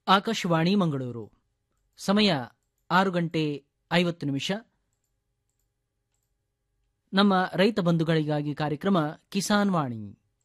ಆಕಾಶವಾಣಿ ಮಂಗಳೂರು ಸಮಯ ಆರು ಗಂಟೆ ಐವತ್ತು ನಿಮಿಷ ನಮ್ಮ ರೈತ ಬಂಧುಗಳಿಗಾಗಿ ಕಾರ್ಯಕ್ರಮ ಕಿಸಾನ್ ವಾಣಿ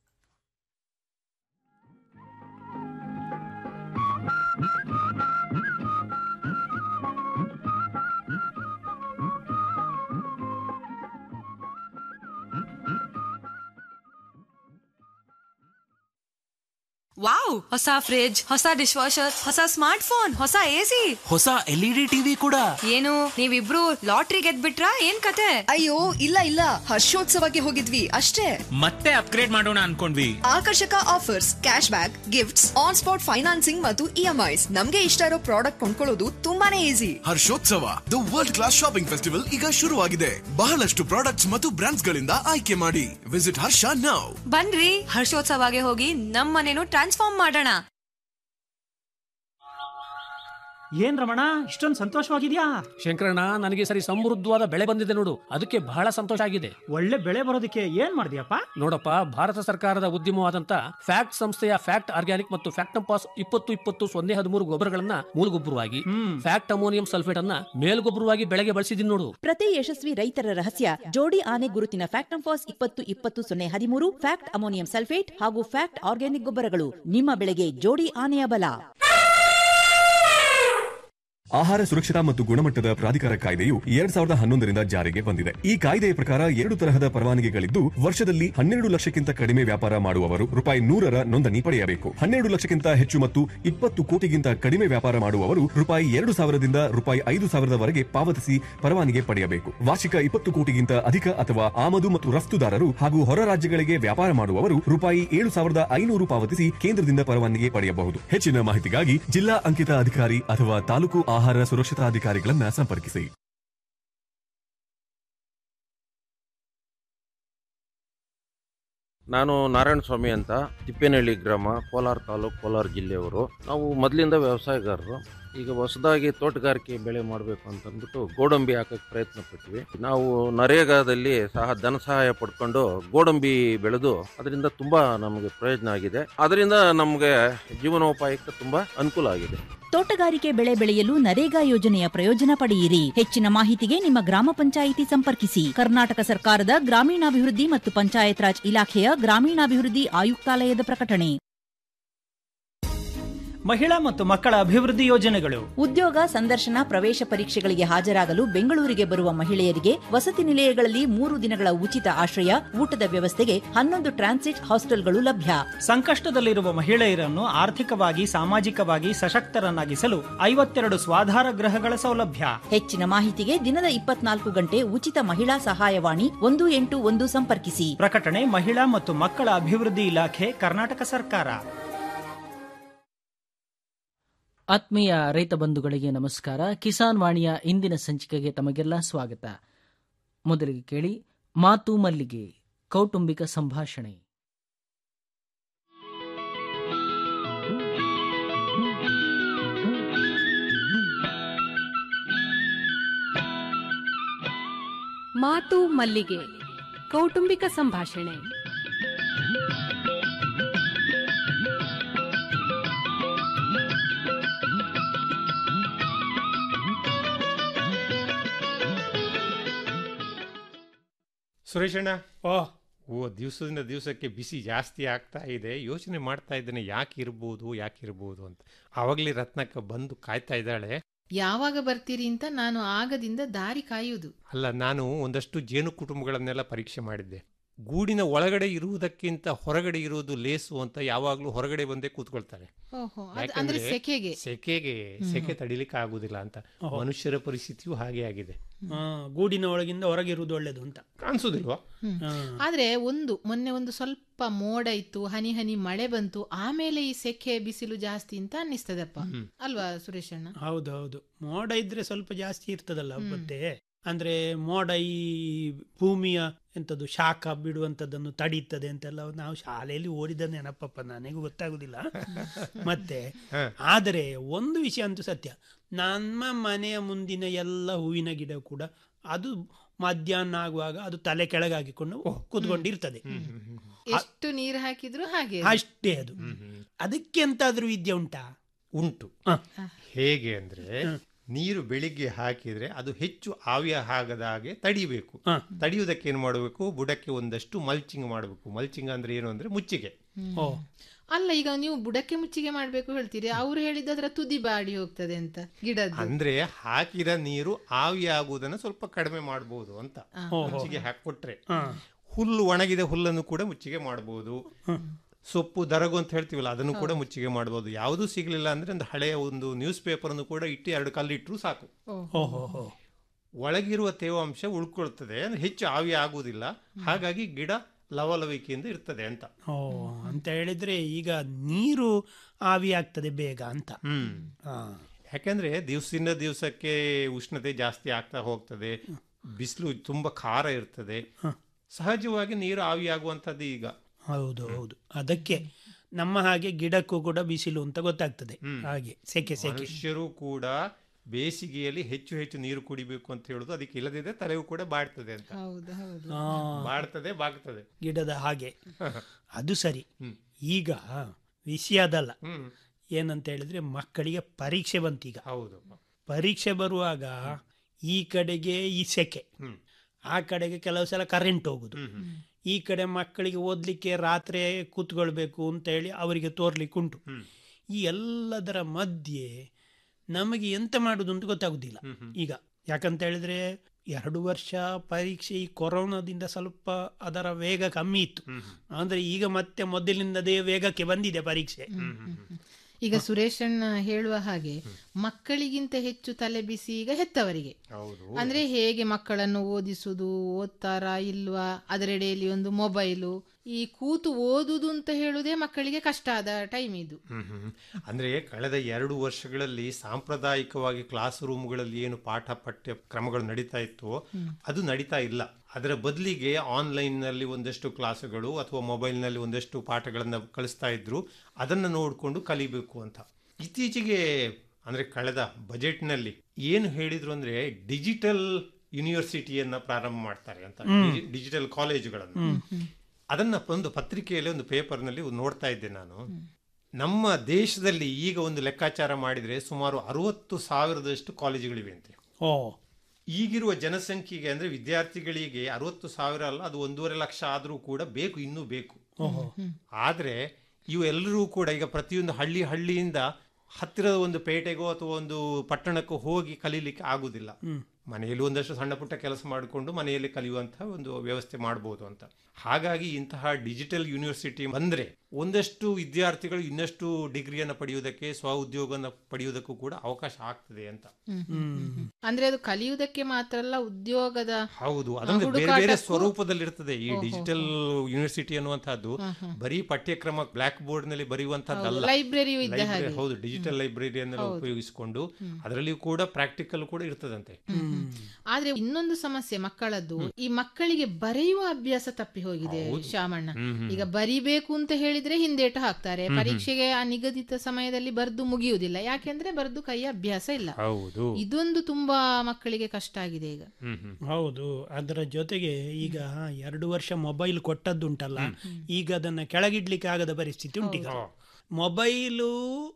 ವಾವ್ ಹೊಸ ಫ್ರಿಡ್ಜ್ ಹೊಸ ಡಿಶ್ ವಾಷರ್ ಹೊಸ ಸ್ಮಾರ್ಟ್ ಫೋನ್ ಹೊಸ ಎಸಿ ಹೊಸ ಎಲ್ ಇ ಡಿ ಟಿವಿ ಕೂಡ ಏನು ನೀವಿಬ್ರು ಲಾಟ್ರಿ ಗೆದ್ಬಿಟ್ರಾ ಏನ್ ಕತೆ ಅಯ್ಯೋ ಇಲ್ಲ ಇಲ್ಲ ಹರ್ಷೋತ್ಸವಕ್ಕೆ ಹೋಗಿದ್ವಿ ಅಷ್ಟೇ ಮತ್ತೆ ಅಪ್ಗ್ರೇಡ್ ಮಾಡೋಣ ಅನ್ಕೊಂಡ್ವಿ ಆಕರ್ಷಕ offers cash back gifts on spot financing ಮತ್ತು ಇಎಂಐಸ್ ನಮ್ಗೆ ಇಷ್ಟ ಇರೋ ಪ್ರಾಡಕ್ಟ್ ಕೊಂಡ್ಕೊಳ್ಳೋದು ತುಂಬಾನೇ easy Harshotsava the world class shopping festival ಈಗ ಶುರುವಾಗಿದೆ ಬಹಳಷ್ಟು ಪ್ರಾಡಕ್ಟ್ಸ್ ಮತ್ತು ಬ್ರಾಂಡ್ಸ್ ಗಳಿಂದ ಆಯ್ಕೆ ಮಾಡಿ ವಿಸಿಟ್ ಹರ್ಷ ನೌ ಬನ್ರಿ ಹರ್ಷೋತ್ಸವಗೆ ಹೋಗಿ ನಮ್ಮನೇನು ಟ್ರಾನ್ಸ್ಫಾರ್ಮ್ ಮಾಡೋಣ ಏನ್ ರಮಣ ಇಷ್ಟೊಂದು ಸಂತೋಷವಾಗಿದ್ಯಾ ಶಂಕರಣ್ಣ ನನಗೆ ಸರಿ ಸಮೃದ್ಧವಾದ ಬೆಳೆ ಬಂದಿದೆ ನೋಡು ಅದಕ್ಕೆ ಬಹಳ ಸಂತೋಷ ಆಗಿದೆ ಒಳ್ಳೆ ಬೆಳೆ ಬರೋದಕ್ಕೆ ಏನ್ ಮಾಡಿದ್ಯಪ್ಪ ನೋಡಪ್ಪ ಭಾರತ ಸರ್ಕಾರದ ಉದ್ಯಮವಾದಂತ ಫ್ಯಾಕ್ಟ್ ಸಂಸ್ಥೆಯ ಫ್ಯಾಕ್ಟ್ ಆರ್ಗ್ಯಾನಿಕ್ ಮತ್ತು ಫ್ಯಾಕ್ಟಂಪಾಸ್ ಇಪ್ಪತ್ತು ಇಪ್ಪತ್ತು ಸೊನ್ನೆ ಹದಿಮೂರು ಗೊಬ್ಬರಗಳನ್ನ ಮೂಲಗೊಬ್ಬರವಾಗಿ ಫ್ಯಾಕ್ಟ್ ಅಮೋನಿಯಂ ಸಲ್ಫೇಟ್ ಅನ್ನ ಮೇಲ್ಗೊಬ್ಬರವಾಗಿ ಬೆಳೆಗೆ ಬಳಸಿದೀನಿ ನೋಡು ಪ್ರತಿ ಯಶಸ್ವಿ ರೈತರ ರಹಸ್ಯ ಜೋಡಿ ಆನೆ ಗುರುತಿನ ಫ್ಯಾಕ್ಟಂಫಾಸ್ ಇಪ್ಪತ್ತು ಇಪ್ಪತ್ತು ಸೊನ್ನೆ ಹದಿಮೂರು ಫ್ಯಾಕ್ಟ್ ಅಮೋನಿಯಂ ಸಲ್ಫೇಟ್ ಹಾಗೂ ಫ್ಯಾಕ್ಟ್ ಆರ್ಗ್ಯಾನಿಕ್ ಗೊಬ್ಬರಗಳು ನಿಮ್ಮ ಬೆಳೆಗೆ ಜೋಡಿ ಆನೆಯ ಬಲ ಆಹಾರ ಸುರಕ್ಷತಾ ಮತ್ತು ಗುಣಮಟ್ಟದ ಪ್ರಾಧಿಕಾರ ಕಾಯ್ದೆಯು ಎರಡ್ ಸಾವಿರದ ಹನ್ನೊಂದರಿಂದ ಜಾರಿಗೆ ಬಂದಿದೆ ಈ ಕಾಯ್ದೆಯ ಪ್ರಕಾರ ಎರಡು ತರಹದ ಪರವಾನಗಿಗಳಿದ್ದು ವರ್ಷದಲ್ಲಿ ಹನ್ನೆರಡು ಲಕ್ಷಕ್ಕಿಂತ ಕಡಿಮೆ ವ್ಯಾಪಾರ ಮಾಡುವವರು ರೂಪಾಯಿ ನೂರರ ನೋಂದಣಿ ಪಡೆಯಬೇಕು ಹನ್ನೆರಡು ಲಕ್ಷಕ್ಕಿಂತ ಹೆಚ್ಚು ಮತ್ತು ಇಪ್ಪತ್ತು ಕೋಟಿಗಿಂತ ಕಡಿಮೆ ವ್ಯಾಪಾರ ಮಾಡುವವರು ರೂಪಾಯಿ ಎರಡು ಸಾವಿರದಿಂದ ರೂಪಾಯಿ ಐದು ಸಾವಿರದವರೆಗೆ ಪಾವತಿಸಿ ಪರವಾನಗಿ ಪಡೆಯಬೇಕು ವಾರ್ಷಿಕ ಇಪ್ಪತ್ತು ಕೋಟಿಗಿಂತ ಅಧಿಕ ಅಥವಾ ಆಮದು ಮತ್ತು ರಫ್ತುದಾರರು ಹಾಗೂ ಹೊರ ರಾಜ್ಯಗಳಿಗೆ ವ್ಯಾಪಾರ ಮಾಡುವವರು ರೂಪಾಯಿ ಏಳು ಸಾವಿರದ ಐನೂರು ಪಾವತಿಸಿ ಕೇಂದ್ರದಿಂದ ಪರವಾನಗಿ ಪಡೆಯಬಹುದು ಹೆಚ್ಚಿನ ಮಾಹಿತಿಗಾಗಿ ಜಿಲ್ಲಾ ಅಂಕಿತ ಅಧಿಕಾರಿ ಅಥವಾ ತಾಲೂಕು ಆಹಾರ ಸುರಕ್ಷತಾ ಅಧಿಕಾರಿಗಳನ್ನ ಸಂಪರ್ಕಿಸಿ ನಾನು ನಾರಾಯಣ ಸ್ವಾಮಿ ಅಂತ ತಿಪ್ಪೇನಹಳ್ಳಿ ಗ್ರಾಮ ಕೋಲಾರ ತಾಲೂಕು ಕೋಲಾರ ಜಿಲ್ಲೆಯವರು ನಾವು ಮೊದಲಿಂದ ವ್ಯವಸಾಯಗಾರರು ಈಗ ಹೊಸದಾಗಿ ತೋಟಗಾರಿಕೆ ಬೆಳೆ ಮಾಡಬೇಕು ಅಂತಂದ್ಬಿಟ್ಟು ಗೋಡಂಬಿ ಹಾಕಕ್ಕೆ ಪ್ರಯತ್ನ ಪಟ್ವಿ ನಾವು ನರೇಗಾದಲ್ಲಿ ಸಹ ಧನ ಸಹಾಯ ಪಡ್ಕೊಂಡು ಗೋಡಂಬಿ ಬೆಳೆದು ಅದರಿಂದ ತುಂಬಾ ನಮಗೆ ಪ್ರಯೋಜನ ಆಗಿದೆ ಅದರಿಂದ ನಮಗೆ ಜೀವನೋಪಾಯಕ್ಕೆ ತುಂಬಾ ಅನುಕೂಲ ಆಗಿದೆ ತೋಟಗಾರಿಕೆ ಬೆಳೆ ಬೆಳೆಯಲು ನರೇಗಾ ಯೋಜನೆಯ ಪ್ರಯೋಜನ ಪಡೆಯಿರಿ ಹೆಚ್ಚಿನ ಮಾಹಿತಿಗೆ ನಿಮ್ಮ ಗ್ರಾಮ ಪಂಚಾಯಿತಿ ಸಂಪರ್ಕಿಸಿ ಕರ್ನಾಟಕ ಸರ್ಕಾರದ ಗ್ರಾಮೀಣಾಭಿವೃದ್ಧಿ ಮತ್ತು ಪಂಚಾಯತ್ ರಾಜ್ ಇಲಾಖೆಯ ಗ್ರಾಮೀಣಾಭಿವೃದ್ಧಿ ಆಯುಕ್ತಾಲಯದ ಪ್ರಕಟಣೆ ಮಹಿಳಾ ಮತ್ತು ಮಕ್ಕಳ ಅಭಿವೃದ್ಧಿ ಯೋಜನೆಗಳು ಉದ್ಯೋಗ ಸಂದರ್ಶನ ಪ್ರವೇಶ ಪರೀಕ್ಷೆಗಳಿಗೆ ಹಾಜರಾಗಲು ಬೆಂಗಳೂರಿಗೆ ಬರುವ ಮಹಿಳೆಯರಿಗೆ ವಸತಿ ನಿಲಯಗಳಲ್ಲಿ ಮೂರು ದಿನಗಳ ಉಚಿತ ಆಶ್ರಯ ಊಟದ ವ್ಯವಸ್ಥೆಗೆ ಹನ್ನೊಂದು ಟ್ರಾನ್ಸಿಟ್ ಹಾಸ್ಟೆಲ್ಗಳು ಲಭ್ಯ ಸಂಕಷ್ಟದಲ್ಲಿರುವ ಮಹಿಳೆಯರನ್ನು ಆರ್ಥಿಕವಾಗಿ ಸಾಮಾಜಿಕವಾಗಿ ಸಶಕ್ತರನ್ನಾಗಿಸಲು ಐವತ್ತೆರಡು ಸ್ವಾಧಾರ ಗೃಹಗಳ ಸೌಲಭ್ಯ ಹೆಚ್ಚಿನ ಮಾಹಿತಿಗೆ ದಿನದ ಇಪ್ಪತ್ನಾಲ್ಕು ಗಂಟೆ ಉಚಿತ ಮಹಿಳಾ ಸಹಾಯವಾಣಿ ಒಂದು ಎಂಟು ಒಂದು ಸಂಪರ್ಕಿಸಿ ಪ್ರಕಟಣೆ ಮಹಿಳಾ ಮತ್ತು ಮಕ್ಕಳ ಅಭಿವೃದ್ಧಿ ಇಲಾಖೆ ಕರ್ನಾಟಕ ಸರ್ಕಾರ ಆತ್ಮೀಯ ರೈತ ಬಂಧುಗಳಿಗೆ ನಮಸ್ಕಾರ ಕಿಸಾನ್ ವಾಣಿಯ ಇಂದಿನ ಸಂಚಿಕೆಗೆ ತಮಗೆಲ್ಲ ಸ್ವಾಗತ ಮೊದಲಿಗೆ ಕೇಳಿ ಮಾತು ಮಲ್ಲಿಗೆ ಕೌಟುಂಬಿಕ ಸಂಭಾಷಣೆ ಮಾತು ಮಲ್ಲಿಗೆ ಕೌಟುಂಬಿಕ ಸಂಭಾಷಣೆ ಸುರೇಶಣ್ಣ ಓ ಓ ದಿವಸದಿಂದ ದಿವಸಕ್ಕೆ ಬಿಸಿ ಜಾಸ್ತಿ ಆಗ್ತಾ ಇದೆ ಯೋಚನೆ ಮಾಡ್ತಾ ಇದ್ದೇನೆ ಯಾಕೆ ಇರ್ಬೋದು ಯಾಕೆ ಇರ್ಬೋದು ಅಂತ ಆವಾಗಲೇ ರತ್ನಕ್ಕ ಬಂದು ಕಾಯ್ತಾ ಇದ್ದಾಳೆ ಯಾವಾಗ ಬರ್ತೀರಿ ಅಂತ ನಾನು ಆಗದಿಂದ ದಾರಿ ಕಾಯುವುದು ಅಲ್ಲ ನಾನು ಒಂದಷ್ಟು ಜೇನು ಕುಟುಂಬಗಳನ್ನೆಲ್ಲ ಪರೀಕ್ಷೆ ಮಾಡಿದ್ದೆ ಗೂಡಿನ ಒಳಗಡೆ ಇರುವುದಕ್ಕಿಂತ ಹೊರಗಡೆ ಇರುವುದು ಲೇಸು ಅಂತ ಯಾವಾಗಲೂ ಹೊರಗಡೆ ಬಂದೇ ಕೂತ್ಕೊಳ್ತಾರೆ ಓಹೋ ಅದ್- ಅಂದ್ರೆ ಸೆಕೆಗೆ ಸೆಕೆಗೆ ಸೆಕೆ ತಡಿಲಿಕ್ಕೆ ಆಗುದಿಲ್ಲ ಅಂತ ಓಹೋ. ಮನುಷ್ಯರ ಪರಿಸ್ಥಿತಿಯೂ ಹಾಗೆ ಆಗಿದೆ ಆ, ಗೂಡಿನ ಒಳಗಿಂದ ಹೊರಗಿರುವುದು ಒಳ್ಳೇದು ಅಂತ ಕಾಣಿಸೋದಿಲ್ವಾ ಹ್ಮ್. ಆ. ಆದ್ರೆ ಒಂದು ಮೊನ್ನೆ ಒಂದು ಸ್ವಲ್ಪ ಮೋಡ ಇತ್ತು ಹನಿ ಹನಿ ಮಳೆ ಬಂತು ಆಮೇಲೆ ಈ ಸೆಕೆ ಬಿಸಿಲು ಜಾಸ್ತಿ ಅಂತ ಅನ್ನಿಸ್ತದಪ್ಪ ಅಲ್ವಾ ಸುರೇಶಣ್ಣ ಹೌದು ಹೌದು ಮೋಡ ಇದ್ರೆ ಸ್ವಲ್ಪ ಜಾಸ್ತಿ ಇರ್ತದಲ್ಲ ಮತ್ತೆ ಅಂದ್ರೆ ಮೋಡ ಈ ಭೂಮಿಯ ಎಂತದ್ದು ಶಾಖ ಬಿಡುವಂತದ್ದನ್ನು ತಡೀತದೆ ಅಂತೆಲ್ಲ ನಾವು ಶಾಲೆಯಲ್ಲಿ ಓದಿದ ನೆನಪಪ್ಪ ನನಗೂ ಗೊತ್ತಾಗುದಿಲ್ಲ ಮತ್ತೆ ಆದರೆ ಒಂದು ವಿಷಯ ಅಂತೂ ಸತ್ಯ ನಮ್ಮ ಮನೆಯ ಮುಂದಿನ ಎಲ್ಲ ಹೂವಿನ ಗಿಡ ಕೂಡ ಅದು ಮಧ್ಯಾಹ್ನ ಆಗುವಾಗ ಅದು ತಲೆ ಕೆಳಗಾಕಿಕೊಂಡು ಕೂತ್ಕೊಂಡಿರ್ತದೆ ಎಷ್ಟು ನೀರು ಹಾಕಿದ್ರು ಹಾಗೆ ಅಷ್ಟೇ ಅದು ಅದಕ್ಕೆ ಎಂತಾದ್ರೂ ವಿದ್ಯೆ ಉಂಟಾ ಉಂಟು ಹೇಗೆ ಅಂದ್ರೆ ನೀರು ಬೆಳಿಗ್ಗೆ ಹಾಕಿದ್ರೆ ಅದು ಹೆಚ್ಚು ಆವಿಯ ಆಗದ ಹಾಗೆ ತಡಿಬೇಕು ತಡಿಯುವುದಕ್ಕೆ ಏನು ಮಾಡಬೇಕು ಬುಡಕ್ಕೆ ಒಂದಷ್ಟು ಮಲ್ಚಿಂಗ್ ಮಾಡಬೇಕು ಮಲ್ಚಿಂಗ್ ಅಂದ್ರೆ ಏನು ಅಂದ್ರೆ ಮುಚ್ಚಿಗೆ ಅಲ್ಲ ಈಗ ನೀವು ಬುಡಕ್ಕೆ ಮುಚ್ಚಿಗೆ ಮಾಡ್ಬೇಕು ಹೇಳ್ತೀರಿ ಅವ್ರು ಹೇಳಿದ್ದದ್ರ ತುದಿ ಬಾಡಿ ಹೋಗ್ತದೆ ಅಂತ ಗಿಡದ್ದು ಅಂದ್ರೆ ಹಾಕಿದ ನೀರು ಆವಿ ಆಗುವುದನ್ನ ಸ್ವಲ್ಪ ಕಡಿಮೆ ಮಾಡಬಹುದು ಅಂತ ಓಹೋ. ಮುಚ್ಚಿಗೆ ಹಾಕೊಟ್ರೆ ಹಾ. ಹುಲ್ಲು ಒಣಗಿದ ಹುಲ್ಲನ್ನು ಕೂಡ ಮುಚ್ಚಿಗೆ ಮಾಡಬಹುದು ಸೊಪ್ಪು ದರಗು ಅಂತ ಹೇಳ್ತೀವಲ್ಲ ಅದನ್ನು ಕೂಡ ಮುಚ್ಚಿಗೆ ಮಾಡಬಹುದು ಯಾವುದು ಸಿಗ್ಲಿಲ್ಲ ಅಂದ್ರೆ ಒಂದು ಹಳೆಯ ಒಂದು ನ್ಯೂಸ್ ಪೇಪರ್ ಅನ್ನು ಕೂಡ ಇಟ್ಟು ಎರಡು ಕಲ್ಲು ಇಟ್ಟರು ಸಾಕು ಓಹೋ ಒಳಗಿರುವ ತೇವಾಂಶ ಉಳ್ಕೊಳ್ತದೆ ಅಂದ್ರೆ ಹೆಚ್ಚು ಆವಿ ಆಗುವುದಿಲ್ಲ ಹಾಗಾಗಿ ಗಿಡ ಲವಲವಿಕೆಯಿಂದ ಇರ್ತದೆ ಅಂತ ಓ ಅಂತ ಹೇಳಿದ್ರೆ ಈಗ ನೀರು ಆವಿ ಆಗ್ತದೆ ಬೇಗ ಅಂತ ಹ್ಮ್ ಹಾ. ಯಾಕಂದ್ರೆ ದಿವಸದಿಂದ ದಿವಸಕ್ಕೆ ಉಷ್ಣತೆ ಜಾಸ್ತಿ ಆಗ್ತಾ ಹೋಗ್ತದೆ ಬಿಸಿಲು ತುಂಬಾ ಖಾರ ಇರ್ತದೆ ಸಹಜವಾಗಿ ನೀರು ಆವಿಯಾಗುವಂಥದ್ದು ಈಗ ಹೌದು ಹೌದು ಅದಕ್ಕೆ ನಮ್ಮ ಹಾಗೆ ಗಿಡಕ್ಕೂ ಕೂಡ ಬಿಸಿಲು ಅಂತ ಗೊತ್ತಾಗ್ತದೆ ಹಾಗೆ ಸೆಕೆ ಸೆಕೆ ಮನುಷ್ಯರು ಕೂಡ ಬೇಸಿಗೆಯಲ್ಲಿ ಹೆಚ್ಚು ಹೆಚ್ಚು ನೀರು ಕುಡಿಬೇಕು ಅಂತ ಹೇಳುದು ಅದಕ್ಕೆ ಇಲ್ಲದಿದ್ರೆ ತಲೆಯೂ ಕೂಡ ಬಾಡ್ತದೆ ಅಂತ ಹೌದು ಹೌದು ಆ, ಬಾಡ್ತದೆ ಬಾಗ್ತದೆ ಗಿಡದ ಹಾಗೆ ಅದು ಸರಿ ಈಗ ವಿಷಯ ಅದಲ್ಲ ಹ್ಮ್ ಏನಂತ ಹೇಳಿದ್ರೆ ಮಕ್ಕಳಿಗೆ ಪರೀಕ್ಷೆ ಬಂತೀಗ ಹೌದು ಪರೀಕ್ಷೆ ಬರುವಾಗ ಈ ಕಡೆಗೆ ಈ ಸೆಕೆ ಹ್ಮ್. ಆ ಕಡೆಗೆ ಕೆಲವು ಸಲ ಕರೆಂಟ್ ಹೋಗುದು ಈ ಕಡೆ ಮಕ್ಕಳಿಗೆ ಓದ್ಲಿಕ್ಕೆ ರಾತ್ರಿ ಕೂತ್ಕೊಳ್ಬೇಕು ಅಂತ ಹೇಳಿ ಅವರಿಗೆ ತೋರ್ಲಿಕ್ಕೆ ಉಂಟು ಈ ಎಲ್ಲದರ ಮಧ್ಯೆ ನಮಗೆ ಎಂತ ಮಾಡುದು ಅಂತ ಗೊತ್ತಾಗುದಿಲ್ಲ ಈಗ ಯಾಕಂತ ಹೇಳಿದ್ರೆ ಎರಡು ವರ್ಷ ಪರೀಕ್ಷೆ ಈ ಕೊರೋನಾದಿಂದ ಸ್ವಲ್ಪ ಅದರ ವೇಗ ಕಮ್ಮಿ ಇತ್ತು ಅಂದ್ರೆ ಈಗ ಮತ್ತೆ ಮೊದಲಿನದೇ ವೇಗಕ್ಕೆ ಬಂದಿದೆ ಪರೀಕ್ಷೆ ಈಗ ಸುರೇಶಣ್ಣ ಹೇಳುವ ಹಾಗೆ ಮಕ್ಕಳಿಗಿಂತ ಹೆಚ್ಚು ತಲೆ ಬಿಸಿ ಈಗ ಹೆತ್ತವರಿಗೆ ಹೌದು ಅಂದ್ರೆ ಹೇಗೆ ಮಕ್ಕಳನ್ನು ಓದಿಸುದು ಓದ್ತಾರಾ ಇಲ್ವಾ ಅದರೆಡೆಯಲ್ಲಿ ಒಂದು ಮೊಬೈಲು ಈ ಕೂತು ಓದುದು ಅಂತ ಹೇಳುದೇ ಮಕ್ಕಳಿಗೆ ಕಷ್ಟ ಆದ ಟೈಮ್ ಇದು ಹ್ಮ್ ಹ್ಮ್. ಅಂದ್ರೆ ಕಳೆದ ಎರಡು ವರ್ಷಗಳಲ್ಲಿ ಸಾಂಪ್ರದಾಯಿಕವಾಗಿ ಕ್ಲಾಸ್ ರೂಮ್ಗಳಲ್ಲಿ ಏನು ಪಾಠ ಪಠ್ಯ ಕ್ರಮಗಳು ನಡೀತಾ ಇತ್ತು ಅದು ನಡೀತಾ ಇಲ್ಲ ಅದರ ಬದಲಿಗೆ ಆನ್ಲೈನ್ ನಲ್ಲಿ ಒಂದಷ್ಟು ಕ್ಲಾಸುಗಳು ಅಥವಾ ಮೊಬೈಲ್ ನಲ್ಲಿ ಒಂದಷ್ಟು ಪಾಠಗಳನ್ನ ಕಳಿಸ್ತಾ ಇದ್ರು ಅದನ್ನ ನೋಡಿಕೊಂಡು ಕಲಿಬೇಕು ಅಂತ ಇತ್ತೀಚೆಗೆ ಅಂದ್ರೆ ಕಳೆದ ಬಜೆಟ್ ನಲ್ಲಿ ಏನು ಹೇಳಿದ್ರು ಅಂದ್ರೆ ಡಿಜಿಟಲ್ ಯೂನಿವರ್ಸಿಟಿಯನ್ನ ಪ್ರಾರಂಭ ಮಾಡ್ತಾರೆ ಅಂತ ಡಿಜಿಟಲ್ ಕಾಲೇಜುಗಳನ್ನು ಅದನ್ನ ಒಂದು ಪತ್ರಿಕೆಯಲ್ಲಿ ಒಂದು ಪೇಪರ್ನಲ್ಲಿ ನೋಡ್ತಾ ಇದ್ದೆ ನಾನು ನಮ್ಮ ದೇಶದಲ್ಲಿ ಈಗ ಒಂದು ಲೆಕ್ಕಾಚಾರ ಮಾಡಿದ್ರೆ ಸುಮಾರು ಅರವತ್ತು ಸಾವಿರದಷ್ಟು ಕಾಲೇಜುಗಳಿವೆ ಅಂತೆ ಓ ಈಗಿರುವ ಜನಸಂಖ್ಯೆಗೆ ಅಂದ್ರೆ ವಿದ್ಯಾರ್ಥಿಗಳಿಗೆ ಅರವತ್ತು ಸಾವಿರ ಅಲ್ಲ ಅದು ಒಂದೂವರೆ ಲಕ್ಷ ಆದರೂ ಕೂಡ ಬೇಕು ಇನ್ನೂ ಬೇಕು ಓಹೋ ಆದ್ರೆ ಇವು ಎಲ್ಲರೂ ಕೂಡ ಈಗ ಪ್ರತಿಯೊಂದು ಹಳ್ಳಿ ಹಳ್ಳಿಯಿಂದ ಹತ್ತಿರದ ಒಂದು ಪೇಟೆಗೋ ಅಥವಾ ಒಂದು ಪಟ್ಟಣಕ್ಕೂ ಹೋಗಿ ಕಲೀಲಿಕ್ಕೆ ಆಗುದಿಲ್ಲ ಮನೆಯಲ್ಲಿ ಒಂದಷ್ಟು ಸಣ್ಣ ಪುಟ್ಟ ಕೆಲಸ ಮಾಡಿಕೊಂಡು ಮನೆಯಲ್ಲಿ ಕಲಿಯುವಂತಹ ಒಂದು ವ್ಯವಸ್ಥೆ ಮಾಡಬಹುದು ಅಂತ ಹಾಗಾಗಿ ಇಂತಹ ಡಿಜಿಟಲ್ ಯೂನಿವರ್ಸಿಟಿ ಬಂದ್ರೆ ಒಂದಷ್ಟು ವಿದ್ಯಾರ್ಥಿಗಳು ಇನ್ನಷ್ಟು ಡಿಗ್ರಿಯನ್ನು ಪಡೆಯುವುದಕ್ಕೆ ಸ್ವ ಉದ್ಯೋಗನ ಪಡೆಯುವುದಕ್ಕೂ ಕೂಡ ಅವಕಾಶ ಆಗ್ತದೆ ಅಂತ ಅಂದ್ರೆ ಅದು ಕಲಿಯುವುದಕ್ಕೆ ಮಾತ್ರ ಅಲ್ಲ ಉದ್ಯೋಗದ ಹೌದು ಅದಂದ್ರೆ ಬೇರೆ ಬೇರೆ ಹುಡುಕಾಟಕ್ಕೂ- ಸ್ವರೂಪದಲ್ಲಿ ಇರ್ತದೆ ಈ ಓಹೋ. ಡಿಜಿಟಲ್ ಯೂನಿವರ್ಸಿಟಿ ಅನ್ನುವಂತಹದ್ದು ಬರೀ ಪಠ್ಯಕ್ರಮ ಬ್ಲಾಕ್ ಬೋರ್ಡ್ ನಲ್ಲಿ ಬರೆಯುವಂತದ್ದಲ್ಲ ಹೌದು, ಲೈಬ್ರರಿಯೂ ಇದ್ದ ಹಾಗೆ. ಹೌದು ಡಿಜಿಟಲ್ ಲೈಬ್ರರಿಯನ್ನು ಉಪಯೋಗಿಸಿಕೊಂಡು ಅದರಲ್ಲಿಯೂ ಕೂಡ ಪ್ರಾಕ್ಟಿಕಲ್ ಕೂಡ ಇರ್ತದಂತೆ ಆದ್ರೆ ಇನ್ನೊಂದು ಸಮಸ್ಯೆ ಮಕ್ಕಳದ್ದು ಈ ಮಕ್ಕಳಿಗೆ ಬರೆಯುವ ಅಭ್ಯಾಸ ತಪ್ಪಿ ಹೋಗಿದೆ ಶಾಮಣ್ಣ ಈಗ ಬರಿಬೇಕು ಅಂತ ಹೇಳಿದ್ರೆ ಹಿಂದೇಟು ಹಾಕ್ತಾರೆ ಪರೀಕ್ಷೆಗೆ ಆ ನಿಗದಿತ ಸಮಯದಲ್ಲಿ ಬರ್ದು ಮುಗಿಯುವುದಿಲ್ಲ ಯಾಕೆಂದ್ರೆ ಬರ್ದು ಕೈಯ ಅಭ್ಯಾಸ ಇಲ್ಲ ಹೌದು ಇದೊಂದು ತುಂಬಾ ಮಕ್ಕಳಿಗೆ ಕಷ್ಟ ಆಗಿದೆ ಈಗ ಹೌದು ಅದರ ಜೊತೆಗೆ ಈಗ ಎರಡು ವರ್ಷ ಮೊಬೈಲ್ ಕೊಟ್ಟದ್ದುಂಟಲ್ಲ ಈಗ ಅದನ್ನ ಕೆಳಗಿಡ್ಲಿಕ್ಕೆ ಆಗದ ಪರಿಸ್ಥಿತಿ ಉಂಟೀಗ ಮೊಬೈಲು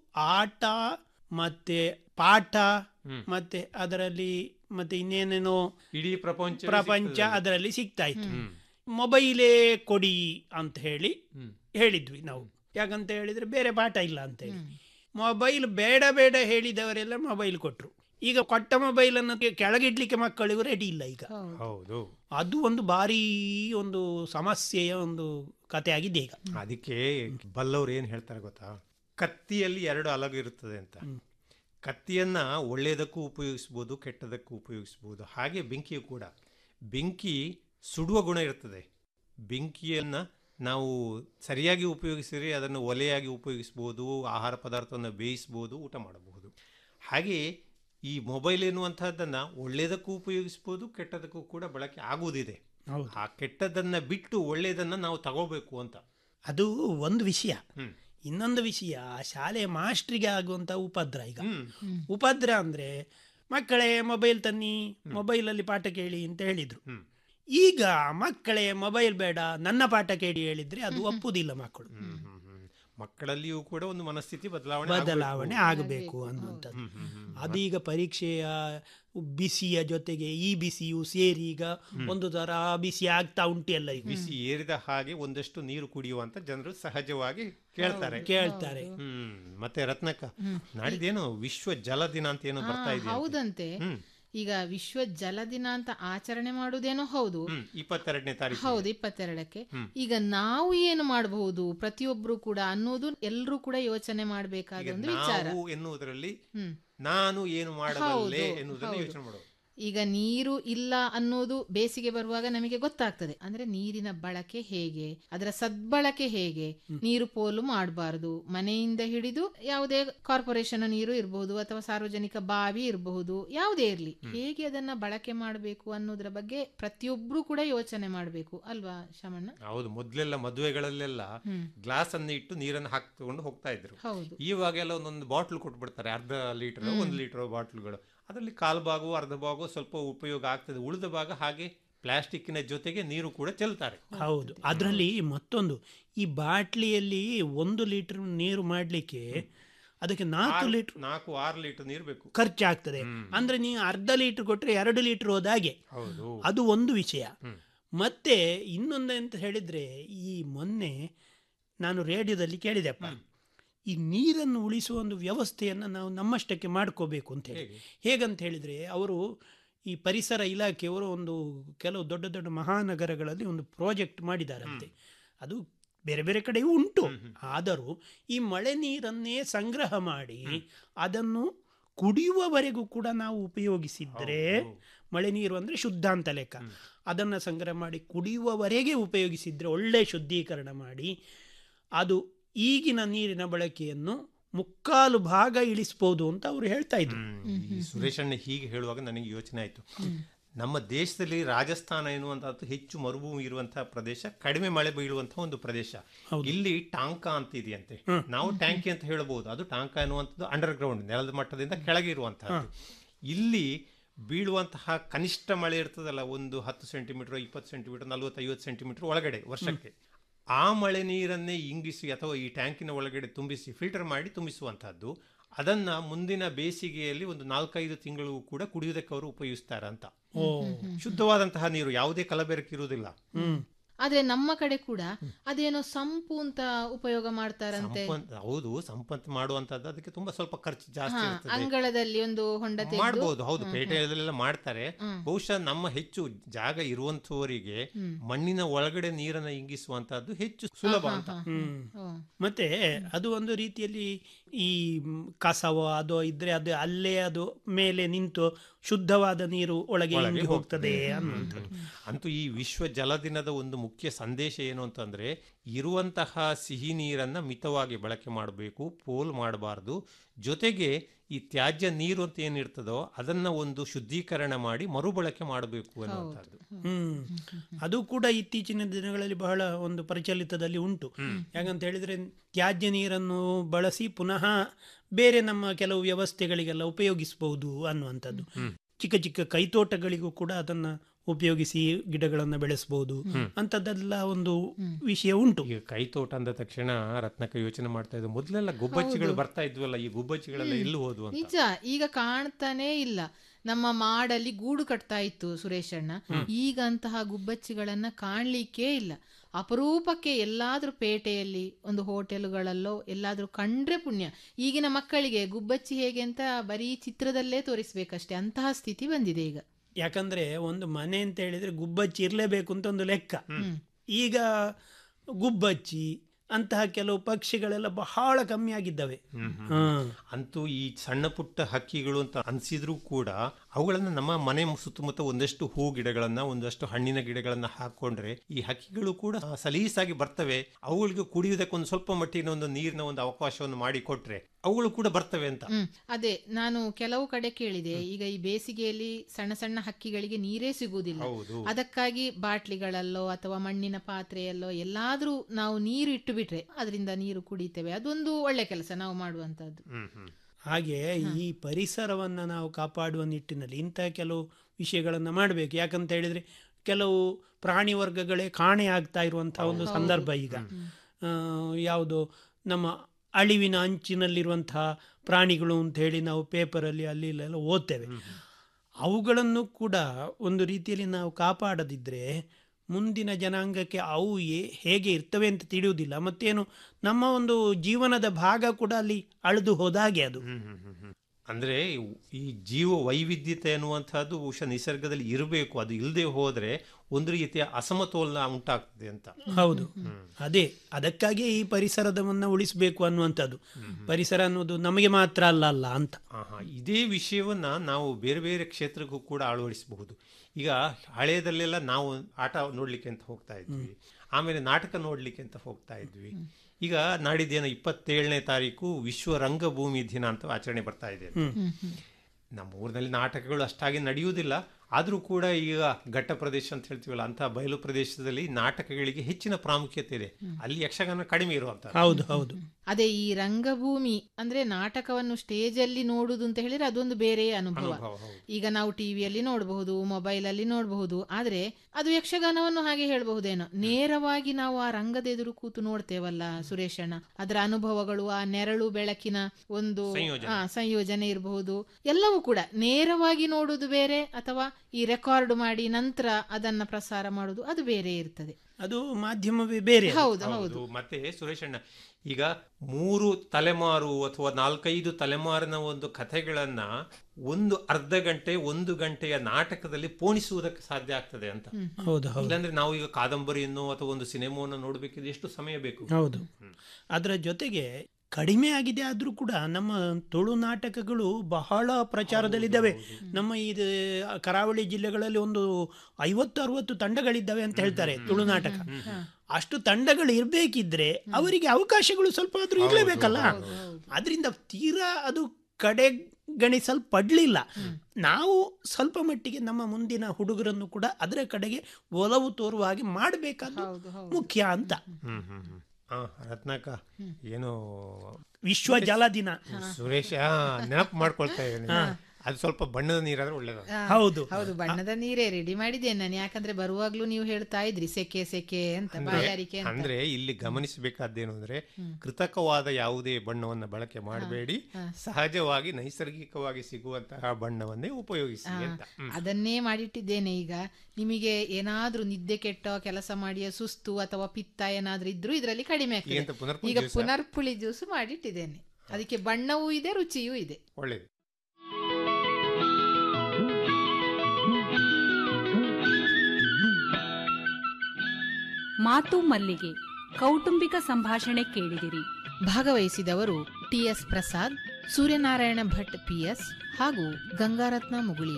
ಆಟ ಮತ್ತೆ ಪಾಠ ಮತ್ತೆ ಅದರಲ್ಲಿ ಮತ್ತೆ ಇನ್ನೇನೇನೋ ಇಡೀ ಪ್ರಪಂಚ ಪ್ರಪಂಚ ಅದರಲ್ಲಿ ಸಿಗ್ತಾ ಇತ್ತು ಮೊಬೈಲೇ ಕೊಡಿ ಅಂತ ಹೇಳಿ ಹೇಳಿದ್ವಿ ನಾವು ಯಾಕಂತ ಹೇಳಿದ್ರೆ ಬೇರೆ ಪಾಠ ಇಲ್ಲ ಅಂತ ಹೇಳಿ ಮೊಬೈಲ್ ಬೇಡ ಬೇಡ ಹೇಳಿದವರೆಲ್ಲ ಮೊಬೈಲ್ ಕೊಟ್ರು ಈಗ ಕೊಟ್ಟ ಮೊಬೈಲ್ ಅನ್ನು ಕೆ- ಕೆಳಗಿಡ್ಲಿಕ್ಕೆ ಮಕ್ಕಳಿಗೂ ರೆಡಿ ಇಲ್ಲ ಈಗ ಹೌದು ಅದು ಒಂದು ಭಾರಿ ಒಂದು ಸಮಸ್ಯೆಯ ಒಂದು ಕತೆ ಆಗಿದೆ ಈಗ ಅದಕ್ಕೆ ಬಲ್ಲವ್ರು ಏನ್ ಹೇಳ್ತಾರೆ ಗೊತ್ತಾ ಕತ್ತಿಯಲ್ಲಿ ಎರಡು ಅಲಗು ಇರುತ್ತದೆ ಅಂತ ಕತ್ತಿಯನ್ನ ಒಳ್ಳೆಯದಕ್ಕೂ ಉಪಯೋಗಿಸ್ಬೋದು ಕೆಟ್ಟದಕ್ಕೂ ಉಪಯೋಗಿಸ್ಬೋದು ಹಾಗೆ ಬೆಂಕಿಯು ಕೂಡ ಬೆಂಕಿ ಸುಡುವ ಗುಣ ಇರ್ತದೆ ಬೆಂಕಿಯನ್ನ ನಾವು ಸರಿಯಾಗಿ ಉಪಯೋಗಿಸಿದರೆ ಅದನ್ನು ಒಲೆಯಾಗಿ ಉಪಯೋಗಿಸ್ಬೋದು ಆಹಾರ ಪದಾರ್ಥವನ್ನು ಬೇಯಿಸ್ಬೋದು ಊಟ ಮಾಡಬಹುದು ಹಾಗೆ ಈ ಮೊಬೈಲ್ ಎನ್ನುವಂತಹದ್ದನ್ನ ಒಳ್ಳೆಯದಕ್ಕೂ ಉಪಯೋಗಿಸ್ಬೋದು ಕೆಟ್ಟದಕ್ಕೂ ಕೂಡ ಬಳಕೆ ಆಗುವುದಿದೆ ಹೌದು. ಆ ಕೆಟ್ಟದನ್ನ ಬಿಟ್ಟು ಒಳ್ಳೆಯದನ್ನ ನಾವು ತಗೋಬೇಕು ಅಂತ ಅದು ಒಂದು ವಿಷಯ ಹ್ಮ್. ಇನ್ನೊಂದು ವಿಷಯ ಶಾಲೆ ಮಾಸ್ಟ್ರಿಗೆ ಆಗುವಂತ ಉಪದ್ರ ಈಗ ಉಪದ್ರ ಅಂದ್ರೆ ಮಕ್ಕಳೇ ಮೊಬೈಲ್ ತನ್ನಿ ಮೊಬೈಲ್ ಅಲ್ಲಿ ಪಾಠ ಕೇಳಿ ಅಂತ ಹೇಳಿದ್ರು ಈಗ ಮಕ್ಕಳೇ ಮೊಬೈಲ್ ಬೇಡ ನನ್ನ ಪಾಠ ಕೇಳಿ ಹೇಳಿದ್ರೆ ಅದು ಒಪ್ಪುದಿಲ್ಲ ಮಕ್ಕಳು ಮಕ್ಕಳಲ್ಲಿಯೂ ಕೂಡ ಒಂದು ಮನಸ್ಥಿತಿ ಬದಲಾವಣೆ ಬದಲಾವಣೆ ಆಗ್ಬೇಕು. ಆಗಬೇಕು ಅನ್ನುವಂಥದ್ದು ಅದೀಗ ಪರೀಕ್ಷೆಯ ಬಿಸಿಯ ಜೊತೆಗೆ ಈ ಬಿಸಿಯು ಸೇರಿ ಈಗ ಒಂದು ತರ ಬಿಸಿ ಆಗ್ತಾ ಉಂಟು ಎಲ್ಲ ಈಗ ಬಿಸಿ ಏರಿದ ಹಾಗೆ ಒಂದಷ್ಟು ನೀರು ಕುಡಿಯುವಂತ ಜನರು ಸಹಜವಾಗಿ ಕೇಳ್ತಾರೆ ಕೇಳ್ತಾರೆ. ಹ್ಮ್ ಮತ್ತೆ ರತ್ನಕ್ಕ ನಾಡಿದ್ದೇನು ವಿಶ್ವ ಜಲ ದಿನ ಅಂತ ಏನೋ ಬರ್ತಾ ಆ, ಇದೆ ಹೌದಂತೆ ಈಗ ವಿಶ್ವ ಜಲ ದಿನ ಅಂತ ಆಚರಣೆ ಮಾಡುವುದೇನೋ ಹೌದು ಇಪ್ಪತ್ತೆರಡನೇ ತಾರೀಕು ಹೌದು ಇಪ್ಪತ್ತೆರಡಕ್ಕೆ ಹ್ಮ್. ಈಗ ನಾವು ಏನು ಮಾಡಬಹುದು ಪ್ರತಿಯೊಬ್ರು ಕೂಡ ಅನ್ನೋದು ಎಲ್ಲರೂ ಕೂಡ ಯೋಚನೆ ಮಾಡಬೇಕಾದ ಈಗ ಒಂದು ವಿಚಾರ ನಾವು ಎನ್ನುವುದರಲ್ಲಿ ಹ್ಮ್. ನಾನು ಏನು ಮಾಡಬಲ್ಲೆ ಹೌದು, ಎನ್ನುವುದನ್ನು ಹೌದು. ಯೋಚನೆ ಮಾಡುವುದು ಈಗ ನೀರು ಇಲ್ಲ ಅನ್ನೋದು ಬೇಸಿಗೆ ಬರುವಾಗ ನಮಗೆ ಗೊತ್ತಾಗ್ತದೆ ಅಂದ್ರೆ ನೀರಿನ ಬಳಕೆ ಹೇಗೆ ಅದರ ಸದ್ಬಳಕೆ ಹೇಗೆ ನೀರು ಪೋಲು ಮಾಡಬಾರದು ಮನೆಯಿಂದ ಹಿಡಿದು ಯಾವುದೇ ಕಾರ್ಪೊರೇಷನ್ ನೀರು ಇರಬಹುದು ಅಥವಾ ಸಾರ್ವಜನಿಕ ಬಾವಿ ಇರಬಹುದು ಯಾವುದೇ ಇರಲಿ ಹೇಗೆ ಅದನ್ನ ಬಳಕೆ ಮಾಡಬೇಕು ಅನ್ನೋದ್ರ ಬಗ್ಗೆ ಪ್ರತಿಯೊಬ್ರು ಕೂಡ ಯೋಚನೆ ಮಾಡಬೇಕು ಅಲ್ವಾ ಶಾಮಣ್ಣ ಹೌದು ಮೊದ್ಲೆಲ್ಲ ಮದುವೆಗಳಲ್ಲೆಲ್ಲ ಹ್ಮ್. ಗ್ಲಾಸ್ ಅನ್ನು ಇಟ್ಟು ನೀರನ್ನು ಹಾಕಿಕೊಂಡು ಹೋಗ್ತಾ ಇದ್ರು ಹೌದು ಇವಾಗೆಲ್ಲ ಒಂದೊಂದು ಬಾಟ್ಲ್ ಕೊಟ್ಬಿಡ್ತಾರೆ ಅರ್ಧ ಲೀಟರ್ ಹ್ಮ್. ಒಂದು ಲೀಟರ್ ಬಾಟ್ಲ್ಗಳು ಅದರಲ್ಲಿ ಕಾಲು ಭಾಗವು ಅರ್ಧ ಭಾಗವು ಸ್ವಲ್ಪ ಉಪಯೋಗ ಆಗ್ತದೆ ಉಳಿದ ಭಾಗ ಹಾಗೆ ಪ್ಲಾಸ್ಟಿಕ್ಕಿನ ಜೊತೆಗೆ ನೀರು ಕೂಡ ಚೆಲ್ತಾರೆ ಹೌದು ಅದರಲ್ಲಿ ಮತ್ತೊಂದು ಈ ಬಾಟ್ಲಿಯಲ್ಲಿ ಒಂದು ಲೀಟರ್ ನೀರು ಮಾಡಲಿಕ್ಕೆ ಅದಕ್ಕೆ ನಾಲ್ಕು ಆರು- ಲೀಟರ್ ನಾಲ್ಕು ಆರು ಲೀಟರ್ ನೀರು ಬೇಕು ಖರ್ಚಾಗ್ತದೆ ಅಂದ್ರೆ ನೀವು ಅರ್ಧ ಲೀಟರ್ ಕೊಟ್ಟರೆ ಎರಡು ಲೀಟರ್ ಹೋದಾಗೆ ಹೌದು ಅದು ಒಂದು ವಿಷಯ ಮತ್ತೆ ಇನ್ನೊಂದು ಅಂತ ಹೇಳಿದ್ರೆ ಈ ಮೊನ್ನೆ ನಾನು ರೇಡಿಯೋದಲ್ಲಿ ಕೇಳಿದೆಪ್ಪ ಈ ನೀರನ್ನು ಉಳಿಸುವ ಒಂದು ವ್ಯವಸ್ಥೆಯನ್ನು ನಾವು ನಮ್ಮಷ್ಟಕ್ಕೆ ಮಾಡ್ಕೋಬೇಕು ಅಂತ ಹೇಳಿ ಹೇಗಂತ ಹೇಳಿದ್ರೆ ಅವರು ಈ ಪರಿಸರ ಇಲಾಖೆಯವರು ಒಂದು ಕೆಲವು ದೊಡ್ಡ ದೊಡ್ಡ ಮಹಾನಗರಗಳಲ್ಲಿ ಒಂದು ಪ್ರಾಜೆಕ್ಟ್ ಮಾಡಿದಾರಂತೆ ಅದು ಬೇರೆ ಬೇರೆ ಕಡೆಯೂ ಉಂಟು ಆದರೂ ಈ ಮಳೆ ನೀರನ್ನೇ ಸಂಗ್ರಹ ಮಾಡಿ ಅದನ್ನು ಕುಡಿಯುವವರೆಗೂ ಕೂಡ ನಾವು ಉಪಯೋಗಿಸಿದ್ರೆ ಮಳೆ ನೀರು ಅಂದರೆ ಶುದ್ಧ ಅಂತ ಲೆಕ್ಕ ಅದನ್ನು ಸಂಗ್ರಹ ಮಾಡಿ ಕುಡಿಯುವವರೆಗೆ ಉಪಯೋಗಿಸಿದ್ರೆ ಒಳ್ಳೆ ಶುದ್ಧೀಕರಣ ಮಾಡಿ ಅದು ಈಗಿನ ನೀರಿನ ಬಳಕೆಯನ್ನು ಮುಕ್ಕಾಲು ಭಾಗ ಇಳಿಸ್ಬೋದು ಅಂತ ಅವರು ಹೇಳ್ತಾ ಇದ್ರು ಈ ಸುರೇಶ್ ಅಣ್ಣ ಹೀಗೆ ಹೇಳುವಾಗ ನನಗೆ ಯೋಚನೆ ಆಯ್ತು ನಮ್ಮ ದೇಶದಲ್ಲಿ ರಾಜಸ್ಥಾನ ಎನ್ನುವಂತಹದ್ದು ಹೆಚ್ಚು ಮರುಭೂಮಿ ಇರುವಂತಹ ಪ್ರದೇಶ ಕಡಿಮೆ ಮಳೆ ಬೀಳುವಂತಹ ಒಂದು ಪ್ರದೇಶ ಇಲ್ಲಿ ಟಾಂಕ ಅಂತ ಇದೆಯಂತೆ ನಾವು ಟ್ಯಾಂಕಿ ಅಂತ ಹೇಳಬಹುದು ಅದು ಟಾಂಕ ಎನ್ನುವಂಥದ್ದು ಅಂಡರ್ ಗ್ರೌಂಡ್ ನೆಲದ ಮಟ್ಟದಿಂದ ಕೆಳಗೆ ಇರುವಂತಹದ್ದು ಇಲ್ಲಿ ಬೀಳುವಂತಹ ಕನಿಷ್ಠ ಮಳೆ ಇರ್ತದಲ್ಲ ಒಂದು ಹತ್ತು ಸೆಂಟಿಮೀಟರ್ ಇಪ್ಪತ್ತು ಸೆಂಟಿಮೀಟರ್ ನಲವತ್ತು ಐವತ್ತು ಸೆಂಟಿಮೀಟರ್ ಒಳಗಡೆ ವರ್ಷಕ್ಕೆ ಆ ಮಳೆ ನೀರನ್ನೇ ಇಂಗಿಸಿ ಅಥವಾ ಈ ಟ್ಯಾಂಕಿನ ಒಳಗಡೆ ತುಂಬಿಸಿ ಫಿಲ್ಟರ್ ಮಾಡಿ ತುಂಬಿಸುವಂತಹದ್ದು ಅದನ್ನ ಮುಂದಿನ ಬೇಸಿಗೆಯಲ್ಲಿ ಒಂದು ನಾಲ್ಕೈದು ತಿಂಗಳು ಕೂಡ ಕುಡಿಯುವುದಕ್ಕೆ ಅವರು ಉಪಯೋಗಿಸ್ತಾರಂತ ಶುದ್ಧವಾದಂತಹ ನೀರು ಯಾವುದೇ ಕಲಬೆರಕೆ ಇರುವುದಿಲ್ಲ ಆದ್ರೆ ನಮ್ಮ ಕಡೆ ಕೂಡ ಅದೇನೋ ಸಂಪು ಅಂತ ಉಪಯೋಗ ಮಾಡ್ತಾರಂತೆ ಸಂಪತ್ ಹೌದು ಸಂಪತ್ ಮಾಡುವಂತದ್ದು ಅದಕ್ಕೆ ತುಂಬಾ ಸ್ವಲ್ಪ ಖರ್ಚು ಜಾಸ್ತಿ ಹಾ, ಇರ್ತದೆ ಅಂಗಳದಲ್ಲಿ ಒಂದು ಹೊಂಡ ತೆಗೆದು ಮಾಡಬಹುದು ಹೌದು ಹ್ಮ್, ಪೇಟೆಯಲ್ಲೆಲ್ಲ ಮಾಡ್ತಾರೆ ಹ್ಮ್. ಬಹುಶಃ ನಮ್ಮ ಹೆಚ್ಚು ಜಾಗ ಇರುವಂತವರಿಗೆ ಹ್ಮ್. ಮಣ್ಣಿನ ಒಳಗಡೆ ನೀರನ್ನ ಇಂಗಿಸುವಂತಹದ್ದು ಹೆಚ್ಚು ಸುಲಭ ಅಂತ ಹ್ಮ್. ಮತ್ತೆ ಅದು ಒಂದು ರೀತಿಯಲ್ಲಿ ಈ ಮ್, ಕಸವೋ ಅದೋ ಇದ್ರೆ ಅದು ಅಲ್ಲೇ ಅದು ಮೇಲೆ ನಿಂತು ಶುದ್ಧವಾದ ನೀರು ಒಳಗೆ ಒಳಗೆ ಇಂಗಿ ಹೋಗ್ತದೆ ಹೋಗ್ತದೆ. ಅನ್ನುವಂಥದ್ದು ಅಂತೂ ಈ ವಿಶ್ವ ಜಲ ದಿನದ ಒಂದು ಮುಖ್ಯ ಸಂದೇಶ ಏನು ಅಂತಂದ್ರೆ ಇರುವಂತಹ ಸಿಹಿ ನೀರನ್ನ ಮಿತವಾಗಿ ಬಳಕೆ ಮಾಡಬೇಕು ಪೋಲ್ ಮಾಡಬಾರ್ದು ಜೊತೆಗೆ ಈ ತ್ಯಾಜ್ಯ ನೀರು ಅಂತ ಏನಿರ್ತದೋ ಅದನ್ನ ಒಂದು ಶುದ್ಧೀಕರಣ ಮಾಡಿ ಮರುಬಳಕೆ ಮಾಡಬೇಕು ಅನ್ನುವಂಥದ್ದು ಹ್ಮ್ ಅದು ಕೂಡ ಇತ್ತೀಚಿನ ದಿನಗಳಲ್ಲಿ ಬಹಳ ಒಂದು ಪ್ರಚಲಿತದಲ್ಲಿ ಉಂಟು ಯಾಕಂತ ಹೇಳಿದ್ರೆ ತ್ಯಾಜ್ಯ ನೀರನ್ನು ಬಳಸಿ ಪುನಃ ಬೇರೆ ನಮ್ಮ ಕೆಲವು ವ್ಯವಸ್ಥೆಗಳಿಗೆಲ್ಲ ಉಪಯೋಗಿಸಬಹುದು ಅನ್ನುವಂಥದ್ದು ಚಿಕ್ಕ ಚಿಕ್ಕ ಕೈತೋಟಗಳಿಗೂ ಕೂಡ ಅದನ್ನ ಉಪಯೋಗಿಸಿ ಗಿಡಗಳನ್ನು ಬೆಳೆಸಬಹುದು ಅಂತದ್ದೆಲ್ಲ ಒಂದು ವಿಷಯ ಉಂಟು ಈಗ ಕೈತೋಟ ಅಂದ ತಕ್ಷಣ ರತ್ನಕ ಯೋಚನೆ ಮಾಡ್ತಾ ಇದ್ದು ಮೊದಲೆಲ್ಲ ಗುಬ್ಬಚ್ಚಿಗಳು ಹೌದು. ಬರ್ತಾ ಇದ್ವಲ್ಲ ಈ ಗುಬ್ಬಚ್ಚಿಗಳೆಲ್ಲ ಎಲ್ಲಿ ಹೋದ್ವು ಅಂತ ನಿಜ ಈಗ ಕಾಣ್ತಾನೇ ಇಲ್ಲ ನಮ್ಮ ಮಾಡಲ್ಲಿ ಗೂಡು ಕಟ್ತಾ ಇತ್ತು ಸುರೇಶಣ್ಣ ಈಗ ಅಂತಹ ಗುಬ್ಬಚ್ಚಿಗಳನ್ನ ಕಾಣ್ಲಿಕ್ಕೇ ಇಲ್ಲ ಅಪರೂಪಕ್ಕೆ ಎಲ್ಲಾದ್ರೂ ಪೇಟೆಯಲ್ಲಿ ಒಂದು ಹೋಟೆಲ್ಗಳಲ್ಲೋ ಎಲ್ಲಾದ್ರೂ ಕಂಡ್ರೆ ಪುಣ್ಯ ಈಗಿನ ಮಕ್ಕಳಿಗೆ ಗುಬ್ಬಚ್ಚಿ ಹೇಗೆ ಅಂತ ಬರೀ ಚಿತ್ರದಲ್ಲೇ ತೋರಿಸ್ಬೇಕಷ್ಟೇ ಅಂತಹ ಸ್ಥಿತಿ ಬಂದಿದೆ ಈಗ ಯಾಕಂದ್ರೆ ಒಂದು ಮನೆ ಅಂತ ಹೇಳಿದ್ರೆ ಗುಬ್ಬಚ್ಚಿ ಇರಲೇಬೇಕು ಅಂತ ಒಂದು ಲೆಕ್ಕ ಈಗ ಗುಬ್ಬಚ್ಚಿ ಅಂತಹ ಕೆಲವು ಪಕ್ಷಿಗಳೆಲ್ಲ ಬಹಳ ಕಮ್ಮಿ ಆಗಿದ್ದಾವೆ ಹ್ಮ್. ಅಂತೂ ಈ ಸಣ್ಣ ಪುಟ್ಟ ಹಕ್ಕಿಗಳು ಅಂತ ಅನ್ಸಿದ್ರು ಕೂಡ ಅವುಗಳನ್ನ ನಮ್ಮ ಮನೆ ಸುತ್ತಮುತ್ತ ಒಂದಷ್ಟು ಹೂ ಗಿಡಗಳನ್ನ ಒಂದಷ್ಟು ಹಣ್ಣಿನ ಗಿಡಗಳನ್ನ ಹಾಕೊಂಡ್ರೆ ಈ ಹಕ್ಕಿಗಳು ಕೂಡ ಸಲೀಸಾಗಿ ಬರ್ತವೆ ಅವುಗಳಿಗೆ ಕುಡಿಯುವುದಕ್ಕೆ ಒಂದು ಸ್ವಲ್ಪ ಮಟ್ಟಿನ ಒಂದು ನೀರಿನ ಒಂದು ಅವಕಾಶವನ್ನು ಮಾಡಿ ಕೊಟ್ರೆ ಅವುಗಳು ಕೂಡ ಬರ್ತವೆ ಅಂತ ಹ್ಮ್ ಅದೇ ನಾನು ಕೆಲವು ಕಡೆ ಕೇಳಿದೆ ಈಗ ಈ ಬೇಸಿಗೆಯಲ್ಲಿ ಸಣ್ಣ ಸಣ್ಣ ಹಕ್ಕಿಗಳಿಗೆ ನೀರೇ ಸಿಗುವುದಿಲ್ಲ ಹೌದು. ಅದಕ್ಕಾಗಿ ಬಾಟ್ಲಿಗಳಲ್ಲೋ ಅಥವಾ ಮಣ್ಣಿನ ಪಾತ್ರೆಯಲ್ಲೋ ಎಲ್ಲಾದ್ರೂ ನಾವು ನೀರು ಇಟ್ಟು ಬಿಟ್ರೆ ಅದರಿಂದ ನೀರು ಕುಡಿತೇವೆ ಅದೊಂದು ಒಳ್ಳೆ ಕೆಲಸ ನಾವು ಮಾಡುವಂತದ್ದು ಹಾಗೆ ಈ ಪರಿಸರವನ್ನ ನಾವು ಕಾಪಾಡುವ ನಿಟ್ಟಿನಲ್ಲಿ ಇಂತಹ ಕೆಲವು ವಿಷಯಗಳನ್ನ ಮಾಡಬೇಕು ಯಾಕಂತ ಹೇಳಿದ್ರೆ ಕೆಲವು ಪ್ರಾಣಿ ವರ್ಗಗಳೇ ಕಾಣೆ ಆಗ್ತಾ ಇರುವಂತಹ ಒಂದು ಸಂದರ್ಭ ಈಗ ಆ, ಯಾವುದು ನಮ್ಮ ಅಳಿವಿನ ಅಂಚಿನಲ್ಲಿರುವಂತಹ ಪ್ರಾಣಿಗಳು ಅಂತ ಹೇಳಿ ನಾವು ಪೇಪರಲ್ಲಿ ಅಲ್ಲಿ ಇಲ್ಲೆಲ್ಲ ಓದ್ತೇವೆ ಅವುಗಳನ್ನು ಕೂಡ ಒಂದು ರೀತಿಯಲ್ಲಿ ನಾವು ಕಾಪಾಡದಿದ್ದರೆ ಮುಂದಿನ ಜನಾಂಗಕ್ಕೆ ಅವು ಏ- ಹೇಗೆ ಇರ್ತವೆ ಅಂತ ತಿಳಿಯುವುದಿಲ್ಲ ಮತ್ತೇನು ನಮ್ಮ ಒಂದು ಜೀವನದ ಭಾಗ ಕೂಡ ಅಲ್ಲಿ ಅಳೆದು ಹೋದಾಗೆ ಅದು ಅಂದ್ರೆ ಈ ಜೀವ ವೈವಿಧ್ಯತೆ ಅನ್ನುವಂಥದ್ದು ಬಹುಶಃ ನಿಸರ್ಗದಲ್ಲಿ ಇರಬೇಕು ಅದು ಇಲ್ಲದೆ ಹೋದ್ರೆ ಒಂದು ರೀತಿಯ ಅಸಮತೋಲನ ಉಂಟಾಗ್ತದೆ ಅಂತ ಹೌದು ಅದೇ ಅದಕ್ಕಾಗಿ ಈ ಪರಿಸರದವನ್ನ ಉಳಿಸಬೇಕು ಅನ್ನುವಂಥದ್ದು ಪರಿಸರ ಅನ್ನೋದು ನಮಗೆ ಮಾತ್ರ ಅಲ್ಲ ಅಲ್ಲ ಅಂತ ಆಹಾ, ಇದೇ ವಿಷಯವನ್ನ ನಾವು ಬೇರೆ ಬೇರೆ ಕ್ಷೇತ್ರಕ್ಕೂ ಕೂಡ ಅಳವಡಿಸಬಹುದು ಈಗ ಹಳೆಯದಲ್ಲೆಲ್ಲ ನಾವು ಆಟ ನೋಡ್ಲಿಕ್ಕೆ ಅಂತ ಹೋಗ್ತಾ ಇದ್ವಿ ಆಮೇಲೆ ನಾಟಕ ನೋಡ್ಲಿಕ್ಕೆ ಅಂತ ಹೋಗ್ತಾ ಇದ್ವಿ ಈಗ ನಾಡಿದ್ದೇನ ಇಪ್ಪತ್ತೇಳನೇ ತಾರೀಕು ವಿಶ್ವ ರಂಗಭೂಮಿ ದಿನ ಅಂತ ಆಚರಣೆ ಬರ್ತಾ ಇದೆ ನಮ್ಮ ಊರಿನಲ್ಲಿ ನಾಟಕಗಳು ಅಷ್ಟಾಗಿ ನಡೆಯುವುದಿಲ್ಲ ಆದರೂ ಕೂಡ ಈಗ ಘಟ್ಟ ಪ್ರದೇಶ ಅಂತ ಹೇಳ್ತೀವಲ್ಲ ಅಂತಹ ಬಯಲು ಪ್ರದೇಶದಲ್ಲಿ ನಾಟಕಗಳಿಗೆ ಹೆಚ್ಚಿನ ಪ್ರಾಮುಖ್ಯತೆ ಇದೆ ಅಲ್ಲಿ ಯಕ್ಷಗಾನ ಕಡಿಮೆ ಇರುವಂತ ಹೌದು ಹೌದು ಅದೇ ಈ ರಂಗಭೂಮಿ ಅಂದ್ರೆ ನಾಟಕವನ್ನು ಸ್ಟೇಜ್ ಅಲ್ಲಿ ನೋಡುದು ಅಂತ ಹೇಳಿದ್ರೆ ಅದೊಂದು ಬೇರೆ ಅನುಭವ ಅನುಭವ, ಹೌದು. ಈಗ ನಾವು ಟಿವಿಯಲ್ಲಿ ನೋಡಬಹುದು ಮೊಬೈಲ್ ಅಲ್ಲಿ ನೋಡಬಹುದು ಆದ್ರೆ ಅದು ಯಕ್ಷಗಾನವನ್ನು ಹಾಗೆ ಹೇಳಬಹುದೇನೋ ನೇರವಾಗಿ ನಾವು ಆ ರಂಗದ ಎದುರು ಕೂತು ನೋಡ್ತೇವಲ್ಲ ಸುರೇಶಣ್ಣ ಅದರ ಅನುಭವಗಳು ಆ ನೆರಳು ಬೆಳಕಿನ ಒಂದು ಸಂಯೋಜನೆ. ಆ, ಸಂಯೋಜನೆ ಇರಬಹುದು ಎಲ್ಲವೂ ಕೂಡ ನೇರವಾಗಿ ನೋಡುವುದು ಬೇರೆ ಅಥವಾ ಈ ರೆಕಾರ್ಡ್ ಮಾಡಿ ನಂತರ ಅದನ್ನ ಪ್ರಸಾರ ಮಾಡುದು ಅದು ಬೇರೆ ಇರ್ತದೆ ಅದು ಮಾಧ್ಯಮವೇ ಬೇರೆ ಅದು. ಹೌದು ಹೌದು ಮತ್ತೆ ಸುರೇಶಣ್ಣ ಈಗ ಮೂರು ತಲೆಮಾರು ಅಥವಾ ನಾಲ್ಕೈದು ತಲೆಮಾರಿನ ಒಂದು ಕಥೆಗಳನ್ನ ಒಂದು ಅರ್ಧ ಗಂಟೆ ಒಂದು ಗಂಟೆಯ ನಾಟಕದಲ್ಲಿ ಪೋಣಿಸುವುದಕ್ಕೆ ಸಾಧ್ಯ ಆಗ್ತದೆ ಅಂತ ಹೌದು ಹೌದು ಇಲ್ಲಾಂದ್ರೆ ನಾವು ಈಗ ಕಾದಂಬರಿಯನ್ನು ಅಥವಾ ಒಂದು ಸಿನಿಮಾವನ್ನು ನೋಡಬೇಕಿದ್ರೆ ಎಷ್ಟು ಸಮಯ ಬೇಕು ಹೌದು ಅದರ ಜೊತೆಗೆ ಕಡಿಮೆ ಆಗಿದೆ ಆದರೂ ಕೂಡ ನಮ್ಮ ತುಳು ನಾಟಕಗಳು ಬಹಳ ಪ್ರಚಾರದಲ್ಲಿದ್ದಾವೆ ನಮ್ಮ ಇದು ಕರಾವಳಿ ಜಿಲ್ಲೆಗಳಲ್ಲಿ ಒಂದು ಐವತ್ತು ಅರವತ್ತು ತಂಡಗಳಿದ್ದಾವೆ ಅಂತ ಹೇಳ್ತಾರೆ ತುಳು ನಾಟಕ ಅಷ್ಟು ತಂಡಗಳು ಇರಬೇಕಿದ್ರೆ ಅವರಿಗೆ ಅವಕಾಶಗಳು ಸ್ವಲ್ಪ ಆದ್ರೂ ಇರಲೇಬೇಕಲ್ಲ ಅದರಿಂದ ತೀರಾ ಅದು ಕಡೆಗಣಿಸಲ್ಪಡ್ಲಿಲ್ಲ ನಾವು ಸ್ವಲ್ಪ ಮಟ್ಟಿಗೆ ನಮ್ಮ ಮುಂದಿನ ಹುಡುಗರನ್ನು ಕೂಡ ಅದರ ಕಡೆಗೆ ಒಲವು ತೋರುವ ಹಾಗೆ ಮಾಡಬೇಕಾದ ಮುಖ್ಯ ಅಂತ ಹ್ಮ್ ಹ್ಮ್ ಹ್ಮ್. ಆ, ರತ್ನಾಕ ಏನು ವಿಶ್ವ ಜಲ ದಿನ ಸುರೇಶ ನೆನಪು ಮಾಡ್ಕೊಳ್ತಾ ಇದ್ದೇನೆ ಅದು ಸ್ವಲ್ಪ ಬಣ್ಣದ ನೀರಾದ್ರೆ ಒಳ್ಳೇದು ಆ, ಹೌದು. ಹೌದು ಬಣ್ಣದ ನೀರೇ ರೆಡಿ ಮಾಡಿದ್ದೇನೆ ನಾನು ಯಾಕಂದ್ರೆ ಬರುವಾಗ್ಲೂ ನೀವು ಹೇಳ್ತಾ ಇದ್ರಿ ಸೆಕೆ ಸೆಕೆ ಅಂತ ಬಾಯಾರಿಕೆ ಅಂತ ಅಂದ್ರೆ ಇಲ್ಲಿ ಗಮನಿಸಬೇಕಾದ್ದೇನು ಅಂದ್ರೆ ಕೃತಕವಾದ ಯಾವುದೇ ಬಣ್ಣವನ್ನ ಬಳಕೆ ಮಾಡಬೇಡಿ ಸಹಜವಾಗಿ ನೈಸರ್ಗಿಕವಾಗಿ ಸಿಗುವಂತಹ ಬಣ್ಣವನ್ನೇ ಉಪಯೋಗಿಸಿ ಆ, ಅಂತ ಹ್ಮ್. ಅದನ್ನೇ ಮಾಡಿಟ್ಟಿದ್ದೇನೆ ಈಗ ನಿಮಗೆ ಏನಾದ್ರೂ ನಿದ್ದೆ ಕೆಟ್ಟ ಕೆಲಸ ಮಾಡಿಯ ಸುಸ್ತು ಅಥವಾ ಪಿತ್ತ ಏನಾದ್ರೂ ಇದ್ರೂ ಇದರಲ್ಲಿ ಕಡಿಮೆ ಈಗಂತ ಆಗ್ತದೆ ಪುನರ್ಪುಳಿ ಈಗ ಜ್ಯೂಸಾ? ಪುನರ್ಪುಳಿ ಜ್ಯೂಸ್ ಮಾಡಿಟ್ಟಿದ್ದೇನೆ ಅದಕ್ಕೆ ಬಣ್ಣವೂ ಇದೆ ರುಚಿಯೂ ಇದೆ ಒಳ್ಳೇದು ಮಾತು ಮಲ್ಲಿಗೆ ಕೌಟುಂಬಿಕ ಸಂಭಾಷಣೆ ಕೇಳಿದಿರಿ ಭಾಗವಹಿಸಿದವರು ಟಿಎಸ್ ಪ್ರಸಾದ್ ಸೂರ್ಯನಾರಾಯಣ ಭಟ್ ಪಿಎಸ್ ಹಾಗೂ ಗಂಗಾರತ್ನ ಮುಗುಳಿ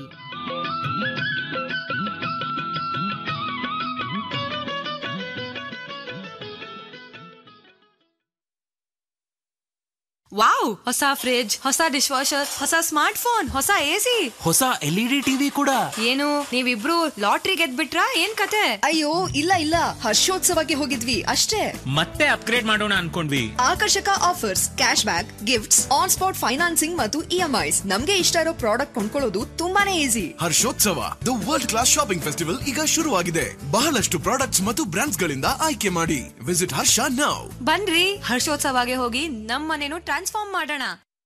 ವಾವ್ ಹೊಸ ಫ್ರಿಡ್ಜ್ ಹೊಸ ಡಿಶ್ ವಾಷರ್ ಹೊಸ ಸ್ಮಾರ್ಟ್ ಫೋನ್ ಹೊಸ ಎಸಿ ಹೊಸ ಎಲ್ ಇ ಡಿ ಟಿವಿ ಕೂಡ ಏನು ನೀವಿಬ್ರು ಲಾಟ್ರಿ ಗೆದ್ಬಿಟ್ರಾ ಏನ್ ಕತೆ ಅಯ್ಯೋ ಇಲ್ಲ ಇಲ್ಲ ಹರ್ಷೋತ್ಸವಕ್ಕೆ ಹೋಗಿದ್ವಿ ಅಷ್ಟೇ ಮತ್ತೆ ಅಪ್ಗ್ರೇಡ್ ಮಾಡೋಣ ಅನ್ಕೊಂಡ್ವಿ ಆಕರ್ಷಕ offers cash back gifts on spot financing ಮತ್ತು ಇಎಂಐಸ್ ನಮ್ಗೆ ಇಷ್ಟ ಇರೋ ಪ್ರಾಡಕ್ಟ್ ಕೊಂಡ್ಕೊಳ್ಳೋದು ತುಂಬಾನೇ easy Harshotsava the world class shopping festival ಈಗ ಶುರುವಾಗಿದೆ ಬಹಳಷ್ಟು ಪ್ರಾಡಕ್ಟ್ಸ್ ಮತ್ತು ಬ್ರಾಂಡ್ಸ್ ಗಳಿಂದ ಆಯ್ಕೆ ಮಾಡಿ ವಿಸಿಟ್ ಹರ್ಷ ನೌ ಬನ್ರಿ ಹರ್ಷೋತ್ಸವಗೆ ಹೋಗಿ ನಮ್ಮನೇನು ಟ್ರಾನ್ಸ್ಫಾರ್ಮ್ ಮಾಡೋಣ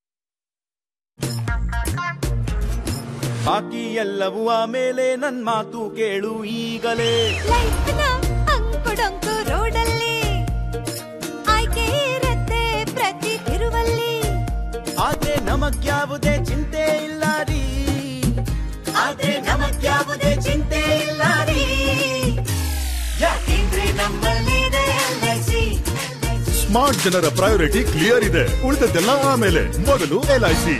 ಬಾಕಿ ಎಲ್ಲವೂ ಆಮೇಲೆ ನನ್ ಮಾತು ಕೇಳು ಈಗಲೇ ಅಂಕುಡೊಂಕು ರೋಡಲ್ಲಿ ಆಯ್ಕೆ ಇರತ್ತೆ ಪ್ರತಿ ತಿರುವಲ್ಲಿ ಆದ್ರೆ ನಮಗ್ಯಾವುದೇ ಚಿಂತೆ ಇಲ್ಲ ರೀ ಆದ್ರೆ ನಮಗ್ಯಾವುದೇ ಚಿಂತೆ ಇಲ್ಲ ರೀ ಯಾಕೆಂದ್ರೆ ನಮ್ಮಲ್ಲಿದೆ LIC. ಸ್ಮಾರ್ಟ್ ಜನರ ಪ್ರಯಾರಿಟಿ ಕ್ಲಿಯರ್ ಇದೆ ಉಳಿದದ್ದೆಲ್ಲ ಆಮೇಲೆ ಮೊದಲು ಎಲ್ಐಸಿ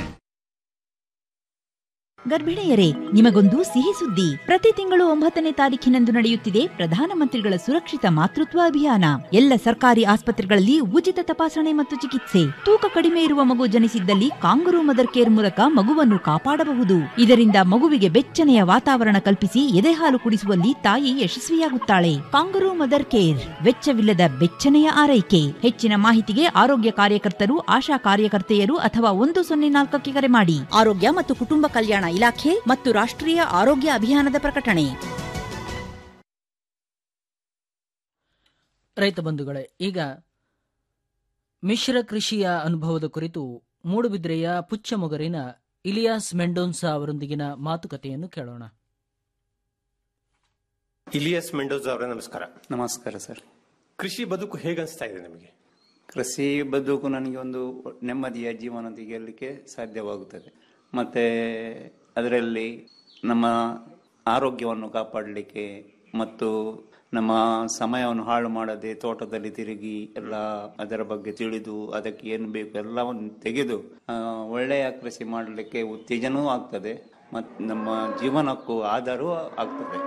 ಗರ್ಭಿಣಿಯರೇ ನಿಮಗೊಂದು ಸಿಹಿ ಸುದ್ದಿ ಪ್ರತಿ ತಿಂಗಳು ಒಂಬತ್ತನೇ ತಾರೀಖಿನಂದು ನಡೆಯುತ್ತಿದೆ ಪ್ರಧಾನಮಂತ್ರಿಗಳ ಸುರಕ್ಷಿತ ಮಾತೃತ್ವ ಅಭಿಯಾನ ಎಲ್ಲ ಸರ್ಕಾರಿ ಆಸ್ಪತ್ರೆಗಳಲ್ಲಿ ಉಚಿತ ತಪಾಸಣೆ ಮತ್ತು ಚಿಕಿತ್ಸೆ ತೂಕ ಕಡಿಮೆ ಇರುವ ಮಗು ಜನಿಸಿದ್ದಲ್ಲಿ ಕಾಂಗರೂ ಮದರ್ ಕೇರ್ ಮೂಲಕ ಮಗುವನ್ನು ಕಾಪಾಡಬಹುದು ಇದರಿಂದ ಮಗುವಿಗೆ ಬೆಚ್ಚನೆಯ ವಾತಾವರಣ ಕಲ್ಪಿಸಿ ಎದೆಹಾಲು ಕುಡಿಸುವಲ್ಲಿ ತಾಯಿ ಯಶಸ್ವಿಯಾಗುತ್ತಾಳೆ ಕಾಂಗರೂ ಮದರ್ ಕೇರ್ ವೆಚ್ಚವಿಲ್ಲದ ಬೆಚ್ಚನೆಯ ಆರೈಕೆ ಹೆಚ್ಚಿನ ಮಾಹಿತಿಗೆ ಆರೋಗ್ಯ ಕಾರ್ಯಕರ್ತರು ಆಶಾ ಕಾರ್ಯಕರ್ತೆಯರು ಅಥವಾ ಒಂದು ಸೊನ್ನೆ ನಾಲ್ಕಕ್ಕೆ ಕರೆ ಮಾಡಿ ಆರೋಗ್ಯ ಮತ್ತು ಕುಟುಂಬ ಕಲ್ಯಾಣ ಇಲಾಖೆ ಮತ್ತು ರಾಷ್ಟ್ರೀಯ ಆರೋಗ್ಯ ಅಭಿಯಾನದ ಪ್ರಕಟಣೆ ರೈತ ಬಂಧುಗಳೇ ಈಗ ಮಿಶ್ರ ಕೃಷಿಯ ಅನುಭವದ ಕುರಿತು ಮೂಡುಬಿದ್ರೆಯ ಪುಚ್ಚಮೊಗರಿನ ಇಲಿಯಾಸ್ ಮೆಂಡೋನ್ಸಾ ಅವರೊಂದಿಗಿನ ಮಾತುಕತೆಯನ್ನು ಕೇಳೋಣ ಇಲಿಯಸ್ ಮೆಂಡೋಸ್ ಅವರೇ ನಮಸ್ಕಾರ ನಮಸ್ಕಾರ ಸರ್ ಕೃಷಿ ಬದುಕು ಹೇಗನ್ಸ್ತಾ ಇದೆ ನಿಮಗೆ ಕೃಷಿ ಬದುಕು ನನಗೆ ಒಂದು ನೆಮ್ಮದಿಯ ಜೀವನ ತೆಗೆಯಲಿಕ್ಕೆ ಸಾಧ್ಯವಾಗುತ್ತದೆ ಮತ್ತೆ ಅದರಲ್ಲಿ ನಮ್ಮ ಆರೋಗ್ಯವನ್ನು ಕಾಪಾಡಲಿಕ್ಕೆ ಮತ್ತು ನಮ್ಮ ಸಮಯವನ್ನು ಹಾಳು ಮಾಡದೆ ತೋಟದಲ್ಲಿ ತಿರುಗಿ ಎಲ್ಲ ಅದರ ಬಗ್ಗೆ ತಿಳಿದು ಅದಕ್ಕೆ ಏನು ಬೇಕು ಎಲ್ಲವನ್ನು ತೆಗೆದು ಆ, ಒಳ್ಳೆಯ ಕೃಷಿ ಮಾಡಲಿಕ್ಕೆ ಉತ್ತೇಜನವೂ ಆಗ್ತದೆ ಮತ್ತು ನಮ್ಮ ಜೀವನಕ್ಕೂ ಆಧಾರವೂ ಆಗ್ತದೆ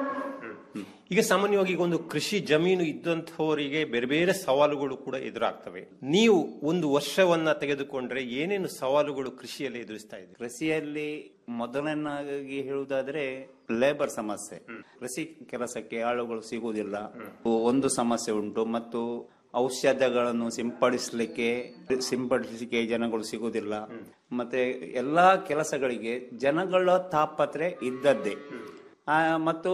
ಈಗ ಸಾಮಾನ್ಯವಾಗಿ ಈಗ ಒಂದು ಕೃಷಿ ಜಮೀನು ಇದ್ದಂಥವರಿಗೆ ಬೇರೆ ಬೇರೆ ಸವಾಲುಗಳು ಕೂಡ ಎದುರಾಗ್ತವೆ ನೀವು ಒಂದು ವರ್ಷವನ್ನ ತೆಗೆದುಕೊಂಡ್ರೆ ಏನೇನು ಸವಾಲುಗಳು ಕೃಷಿಯಲ್ಲಿ ಎದುರಿಸ್ತಾ ಇದೆ ಕೃಷಿಯಲ್ಲಿ ಮೊದಲನೇದಾಗಿ ಹೇಳುವುದಾದ್ರೆ ಲೇಬರ್ ಸಮಸ್ಯೆ ಕೃಷಿ ಕೆಲಸಕ್ಕೆ ಆಳುಗಳು ಸಿಗುವುದಿಲ್ಲ ಒಂದು ಸಮಸ್ಯೆ ಉಂಟು ಮತ್ತು ಔಷಧಗಳನ್ನು ಸಿಂಪಡಿಸಲಿಕ್ಕೆ ಸಿಂಪಡಿಸಲಿಕ್ಕೆ ಜನಗಳು ಸಿಗುವುದಿಲ್ಲ ಮತ್ತೆ ಎಲ್ಲಾ ಕೆಲಸಗಳಿಗೆ ಜನಗಳ ತಾಪತ್ರೆ ಇದ್ದದ್ದೇ ಆ, ಮತ್ತು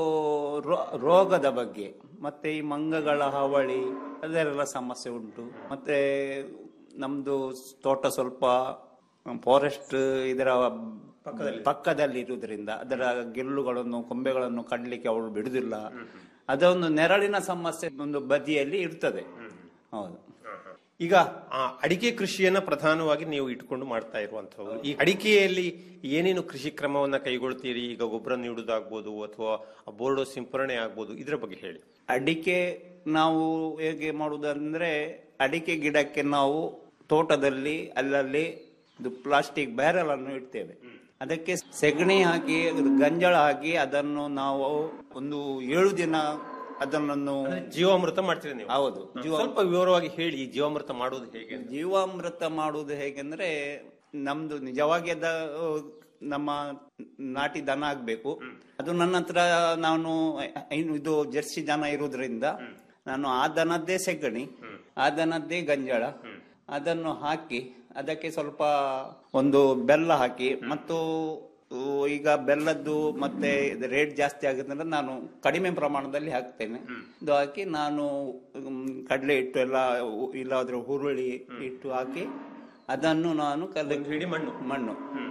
ರೋ- ರೋಗದ ಬಗ್ಗೆ ಮತ್ತೆ ಈ ಮಂಗಗಳ ಹಾವಳಿ ಅದೆಲ್ಲ ಸಮಸ್ಯೆ ಉಂಟು ಮತ್ತೆ ನಮ್ದು ತೋಟ ಸ್ವಲ್ಪ ಫಾರೆಸ್ಟ್ ಇದರ ಪಕ್ಕದಲ್ಲಿ ಇರುವುದರಿಂದ ಅದರ ಗೆಲ್ಲುಗಳನ್ನು ಕೊಂಬೆಗಳನ್ನು ಕಡ್ಲಿಕ್ಕೆ ಅವಳು ಬಿಡುದಿಲ್ಲ ಅದೊಂದು ನೆರಳಿನ ಸಮಸ್ಯೆ ಒಂದು ಬದಿಯಲ್ಲಿ ಇರ್ತದೆ ಹೌದು ಈಗ ಆ ಅಡಿಕೆ ಕೃಷಿಯನ್ನ ಪ್ರಧಾನವಾಗಿ ನೀವು ಇಟ್ಕೊಂಡು ಮಾಡ್ತಾ ಇರುವಂತಹದ್ದು ಈ ಅಡಿಕೆಯಲ್ಲಿ ಏನೇನು ಕೃಷಿ ಕ್ರಮವನ್ನ ಕೈಗೊಳ್ತೀರಿ ಈಗ ಗೊಬ್ಬರ ನೀಡುವುದಾಗ್ಬೋದು ಅಥವಾ ಬೋರ್ಡೋ ಸಿಂಪರಣೆ ಆಗ್ಬೋದು ಇದ್ರ ಬಗ್ಗೆ ಹೇಳಿ ಅಡಿಕೆ ನಾವು ಹೇಗೆ ಮಾಡುವುದಂದ್ರೆ ಅಡಿಕೆ ಗಿಡಕ್ಕೆ ನಾವು ತೋಟದಲ್ಲಿ ಅಲ್ಲಲ್ಲಿ ಇದು ಪ್ಲಾಸ್ಟಿಕ್ ಬ್ಯಾರಲ್ ಅನ್ನು ಇಡ್ತೇವೆ ಅದಕ್ಕೆ ಸೆಗಣಿ ಹಾಕಿ ಗಂಜಳ ಹಾಕಿ ಅದನ್ನು ನಾವು ಒಂದು ಏಳು ದಿನ ಅದನ್ನು ಜೀವಾಮೃತ ಮಾಡ್ತೀರಿ ನೀವು ಹೌದು ಜೀವ ಸ್ವಲ್ಪ ವಿವರವಾಗಿ ಹೇಳಿ ಈ ಜೀವಾಮೃತ ಮಾಡುವುದು ಹೇಗೆ ಅಂತ. ಜೀವಾಮೃತ ಮಾಡುವುದು ಹೇಗೆಂದ್ರೆ ನಮ್ದು ನಿಜವಾಗಿ ಅದ ನಮ್ಮ ನಾಟಿ ದನ ಆಗ್ಬೇಕು ಅದು ನನ್ನ ಹತ್ರ ನಾನು ಐ- ಇದು ಜರ್ಸಿ ದನ ಇರುವುದರಿಂದ ನಾನು ಆ ದನದ್ದೇ ಸೆಗಣಿ ಆ ದನದ್ದೇ ಗಂಜಳ ಅದನ್ನು ಹಾಕಿ ಅದಕ್ಕೆ ಸ್ವಲ್ಪ ಒಂದು ಬೆಲ್ಲ ಹಾಕಿ ಮತ್ತು ಉ, ಈಗ ಬೆಲ್ಲದ್ದು ಮತ್ತೆ ರೇಟ್ ಜಾಸ್ತಿ ಆಗೋದ್ರಿಂದ ನಾನು ಕಡಿಮೆ ಪ್ರಮಾಣದಲ್ಲಿ ಹಾಕ್ತೇನೆ ಇದು ಹಾಕಿ ನಾನು ಮ್, ಕಡಲೆ ಹಿಟ್ಟು ಎಲ್ಲ ಉ- ಇಲ್ಲಾದ್ರೆ ಹುರುಳಿ ಹಿಟ್ಟು ಹಾಕಿ ಅದನ್ನು ನಾನು ಕಲಗಿ ಮಣ್ಣು ಮಣ್ಣು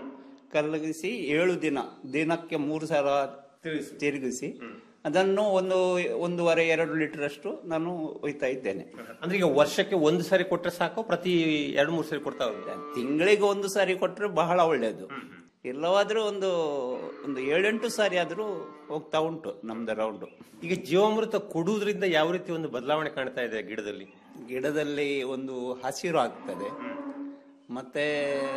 ಕಲಗಿಸಿ ಏಳು ದಿನ ದಿನಕ್ಕೆ ಮೂರು ಸಲ ತಿರುಗಿಸಿ ಅದನ್ನು ಒಂದು ಒಂದೂವರೆ ಎರಡು ಲೀಟರ್ ಅಷ್ಟು ನಾನು ಒಯ್ತಾ ಇದ್ದೇನೆ ಅಂದ್ರೆ ಈಗ ವರ್ಷಕ್ಕೆ ಒಂದು ಸಾರಿ ಕೊಟ್ರೆ ಸಾಕು ಪ್ರತಿ ಎರಡು ಮೂರು ಸಾರಿ ಕೊಡ್ತಾ ಹೋಗಿದೆ ತಿಂಗಳಿಗೆ ಒಂದು ಸಾರಿ ಕೊಟ್ರೆ ಬಹಳ ಒಳ್ಳೆಯದು ಇಲ್ಲವಾದ್ರೂ ಒಂದು ಒಂದು ಏಳೆಂಟು ಸಾರಿ ಆದ್ರೂ ಹೋಗ್ತಾ ಉಂಟು ನಮ್ದು ರೌಂಡ್ ಈಗ ಜೀವಾಮೃತ ಕೊಡುವುದರಿಂದ ಯಾವ ರೀತಿ ಒಂದು ಬದಲಾವಣೆ ಕಾಣ್ತಾ ಇದೆ ಗಿಡದಲ್ಲಿ ಗಿಡದಲ್ಲಿ ಒಂದು ಹಸಿರು ಆಗ್ತದೆ ಮತ್ತೆ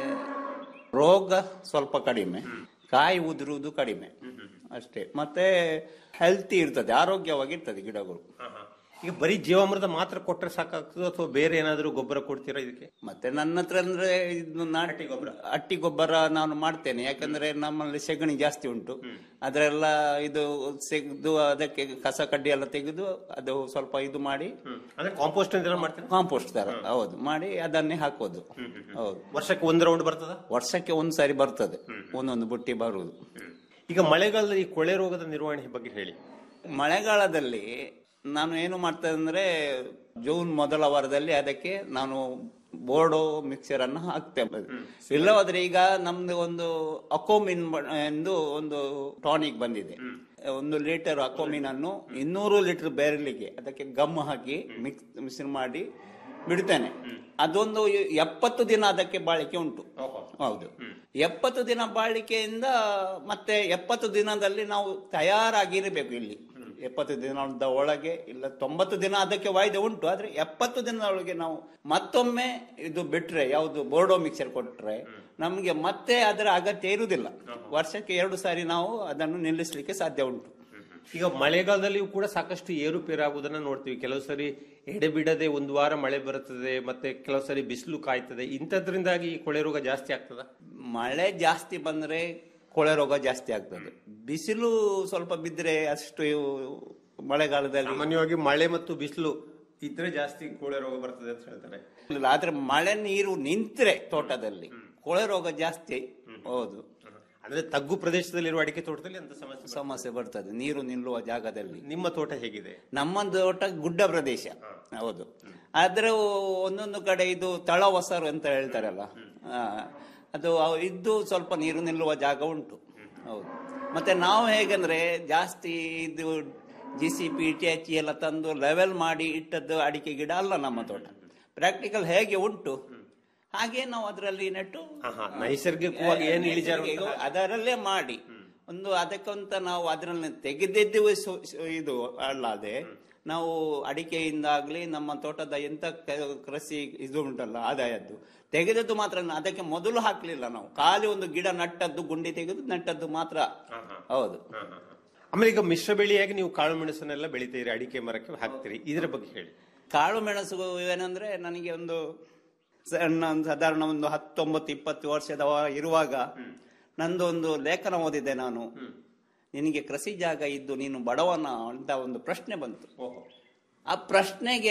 ರೋಗ ಸ್ವಲ್ಪ ಕಡಿಮೆ ಕಾಯಿ ಉದುರುವುದು ಕಡಿಮೆ ಅಷ್ಟೇ ಮತ್ತೆ ಹೆಲ್ತಿ ಇರ್ತದೆ ಆರೋಗ್ಯವಾಗಿರ್ತದೆ ಗಿಡಗಳು ಈಗ ಬರೀ ಜೀವಾಮೃತ ಮಾತ್ರ ಕೊಟ್ರೆ ಸಾಕಾಗ್ತದೆ ಅಥವಾ ಬೇರೆ ಏನಾದರೂ ಗೊಬ್ಬರ ಕೊಡ್ತೀರಾ ಇದಕ್ಕೆ ಮತ್ತೆ ನನ್ನ ಹತ್ರ ಅಂದ್ರೆ ಇದು ನಾಟಿ ಗೊಬ್ಬರ ಅಟ್ಟಿ ಗೊಬ್ಬರ ನಾನು ಮಾಡ್ತೇನೆ ಯಾಕಂದ್ರೆ ನಮ್ಮಲ್ಲಿ ಸೆಗಣಿ ಜಾಸ್ತಿ ಉಂಟು ಅದರೆಲ್ಲ ಇದು ತೆಗೆದು ಅದಕ್ಕೆ ಕಸ ಕಡ್ಡಿ ಎಲ್ಲ ತೆಗೆದು ಅದು ಸ್ವಲ್ಪ ಇದು ಮಾಡಿ ಅಂದ್ರೆ ಕಾಂಪೋಸ್ಟ್ ಅಂತೆಲ್ಲ ಮಾಡ್ತೀರಾ ಕಾಂಪೋಸ್ಟ್ ತರ ಹೌದು ಮಾಡಿ ಅದನ್ನೇ ಹಾಕೋದು ಹೌದು ವರ್ಷಕ್ಕೆ ಒಂದು ರೌಂಡ್ ಬರ್ತದ ವರ್ಷಕ್ಕೆ ಒಂದ್ ಸಾರಿ ಬರ್ತದೆ ಒಂದೊಂದು ಬುಟ್ಟಿ ಬರುವುದು ಈಗ ಮಳೆಗಾಲದಲ್ಲಿ ಈ ಕೊಳೆ ರೋಗದ ನಿರ್ವಹಣೆ ಬಗ್ಗೆ ಹೇಳಿ ಮಳೆಗಾಲದಲ್ಲಿ ನಾನು ಏನು ಮಾಡ್ತೇನೆ ಅಂದ್ರೆ ಜೂನ್ ಮೊದಲ ವಾರದಲ್ಲಿ ಅದಕ್ಕೆ ನಾನು ಬೋರ್ಡೋ ಮಿಕ್ಸರ್ ಅನ್ನು ಹಾಕ್ತೇವೆ ಇಲ್ಲವಾದ್ರೆ ಈಗ ನಮ್ದು ಒಂದು ಅಕೋಮಿನ್ ಬ- ಎಂದು ಒಂದು ಟಾನಿಕ್ ಬಂದಿದೆ ಒಂದು ಲೀಟರ್ ಅಕೋಮಿನ್ ಅನ್ನು ಇನ್ನೂರು ಲೀಟರ್ ಬೆರಳಿಗೆ ಅದಕ್ಕೆ ಗಮ್ ಹಾಕಿ ಮಿಕ್ಸ್ ಮಿಶ್ರ ಮಾಡಿ ಬಿಡ್ತೇನೆ ಅದೊಂದು ಎಪ್ಪತ್ತು ದಿನ ಅದಕ್ಕೆ ಬಾಳಿಕೆ ಉಂಟು ಹೌದು ಎಪ್ಪತ್ತು ದಿನ ಬಾಳಿಕೆಯಿಂದ ಮತ್ತೆ ಎಪ್ಪತ್ತು ದಿನದಲ್ಲಿ ನಾವು ತಯಾರಾಗಿರಬೇಕು ಇಲ್ಲಿ ಎಪ್ಪತ್ತು ದಿನದ ಒಳಗೆ ಇಲ್ಲ ತೊಂಬತ್ತು ದಿನ ಅದಕ್ಕೆ ವಾಯ್ದೆ ಉಂಟು ಆದ್ರೆ ಎಪ್ಪತ್ತು ದಿನದೊಳಗೆ ನಾವು ಮತ್ತೊಮ್ಮೆ ಇದು ಬಿಟ್ರೆ ಯಾವುದು ಬೋರ್ಡೋ ಮಿಕ್ಸರ್ ಕೊಟ್ರೆ ನಮ್ಗೆ ಮತ್ತೆ ಅದರ ಅಗತ್ಯ ಇರುವುದಿಲ್ಲ ವರ್ಷಕ್ಕೆ ಎರಡು ಸಾರಿ ನಾವು ಅದನ್ನು ನಿಲ್ಲಿಸಲಿಕ್ಕೆ ಸಾಧ್ಯ ಉಂಟು ಈಗ ಮಳೆಗಾಲದಲ್ಲಿಯೂ ಕೂಡ ಸಾಕಷ್ಟು ಏರುಪೇರಾಗುವುದನ್ನ ನೋಡ್ತೀವಿ ಕೆಲವು ಸರಿ ಎಡೆಬಿಡದೆ ಒಂದು ವಾರ ಮಳೆ ಬರುತ್ತದೆ ಮತ್ತೆ ಕೆಲವು ಸರಿ ಬಿಸಿಲು ಕಾಯ್ತದೆ ಇಂಥದ್ರಿಂದಾಗಿ ಈ ಕೊಳೆ ರೋಗ ಜಾಸ್ತಿ ಆಗ್ತದ ಮಳೆ ಜಾಸ್ತಿ ಬಂದ್ರೆ ಕೊಳೆ ರೋಗ ಜಾಸ್ತಿ ಆಗ್ತದೆ ಬಿಸಿಲು ಸ್ವಲ್ಪ ಬಿದ್ರೆ ಅಷ್ಟು ಮಳೆಗಾಲದಲ್ಲಿ ಸಾಮಾನ್ಯವಾಗಿ ಮಳೆ ಮತ್ತು ಬಿಸಿಲು ಇದ್ರೆ ಜಾಸ್ತಿ ಕೊಳೆ ರೋಗ ಬರ್ತದೆ ಅಂತ ಹೇಳ್ತಾರೆ ಇಲ್ಲ, ಆದ್ರೆ ಮಳೆ ನೀರು ನಿಂತ್ರೆ ತೋಟದಲ್ಲಿ ಕೊಳೆ ರೋಗ ಜಾಸ್ತಿ ಹೌದು ಅಂದ್ರೆ ತಗ್ಗು ಪ್ರದೇಶದಲ್ಲಿರುವ ಅಡಿಕೆ ತೋಟದಲ್ಲಿ ಅಂತ ಸಮಸ್ಯೆ ಸಮಸ್ಯೆ ಬರ್ತದೆ ನೀರು ನಿಲ್ಲುವ ಜಾಗದಲ್ಲಿ ನಿಮ್ಮ ತೋಟ ಹೇಗಿದೆ ನಮ್ಮ ತೋಟ ಗುಡ್ಡ ಪ್ರದೇಶ ಹೌದು ಆದ್ರೆ ಒಂದೊಂದು ಕಡೆ ಇದು ತಳ ಹೊಸರು ಅಂತ ಹೇಳ್ತಾರಲ್ಲ ಆ, ಅದು ಅವ್- ಇದ್ದು ಸ್ವಲ್ಪ ನೀರು ನಿಲ್ಲುವ ಜಾಗ ಉಂಟು ಹೌದು ಮತ್ತೆ ನಾವು ಹೇಗಂದ್ರೆ ಜಾಸ್ತಿ ಇದು G C P T H ಎಲ್ಲ ತಂದು ಲೆವೆಲ್ ಮಾಡಿ ಇಟ್ಟದ್ದು ಅಡಿಕೆ ಗಿಡ ಅಲ್ಲ ನಮ್ಮ ತೋಟ ಪ್ರಾಕ್ಟಿಕಲ್ ಹೇಗೆ ಉಂಟು ಹಾಗೆ ನಾವು ಅದರಲ್ಲಿ ನೆಟ್ಟು ನೈಸರ್ಗಿಕವಾಗಿ ಏನು ಇಳಿಜಾರು ಉಂಟು ನೈಸರ್ಗಿಕ- ಅದರಲ್ಲೇ ಮಾಡಿ ಒಂದು ಅದಕ್ಕಂತ ನಾವು ಅದರಲ್ಲಿ ತೆಗೆದಿದ್ದೇವೆ ಸು- ಸು- ಇದು ಅಲ್ಲದೆ ನಾವು ಅಡಿಕೆಯಿಂದಾಗ್ಲಿ ನಮ್ಮ ತೋಟದ ಎಂತ ಕ- ಕೃಷಿ ಇದು ಉಂಟಲ್ಲ ಆದಾಯದ್ದು ತೆಗೆದದ್ದು ಮಾತ್ರ ಅದಕ್ಕೆ ಮೊದಲು ಹಾಕ್ಲಿಲ್ಲ ನಾವು ಖಾಲಿ ಒಂದು ಗಿಡ ನಟ್ಟದ್ದು ಗುಂಡಿ ತೆಗೆದು ನಟ್ಟದ್ದು ಮಾತ್ರ ಹೌದು ಆಮೇಲೆ ಈಗ ಮಿಶ್ರ ಬೆಳೆಯಾಗಿ ನೀವು ಕಾಳು ಮೆಣಸನ್ನೆಲ್ಲ ಬೆಳಿತೀರಿ ಅಡಿಕೆ ಮರಕ್ಕೆ ಹಾಕ್ತೀರಿ ಇದರ ಬಗ್ಗೆ ಹೇಳಿ ಕಾಳು ಮೆಣಸು ಏನಂದ್ರೆ ನನಗೆ ಒಂದು ಸಣ್ಣ ಒಂದು ಸಾಧಾರಣ ಒಂದು ಹತ್ತೊಂಬತ್ತು ಇಪ್ಪತ್ತು ವರ್ಷದ ಇರುವಾಗ ನಂದು ಒಂದು ಲೇಖನ ಓದಿದ್ದೆ ನಾನು ನಿನಗೆ ಕೃಷಿ ಜಾಗ ಇದ್ದು ನೀನು ಬಡವನ ಅಂತ ಒಂದು ಪ್ರಶ್ನೆ ಬಂತು ಆ ಪ್ರಶ್ನೆಗೆ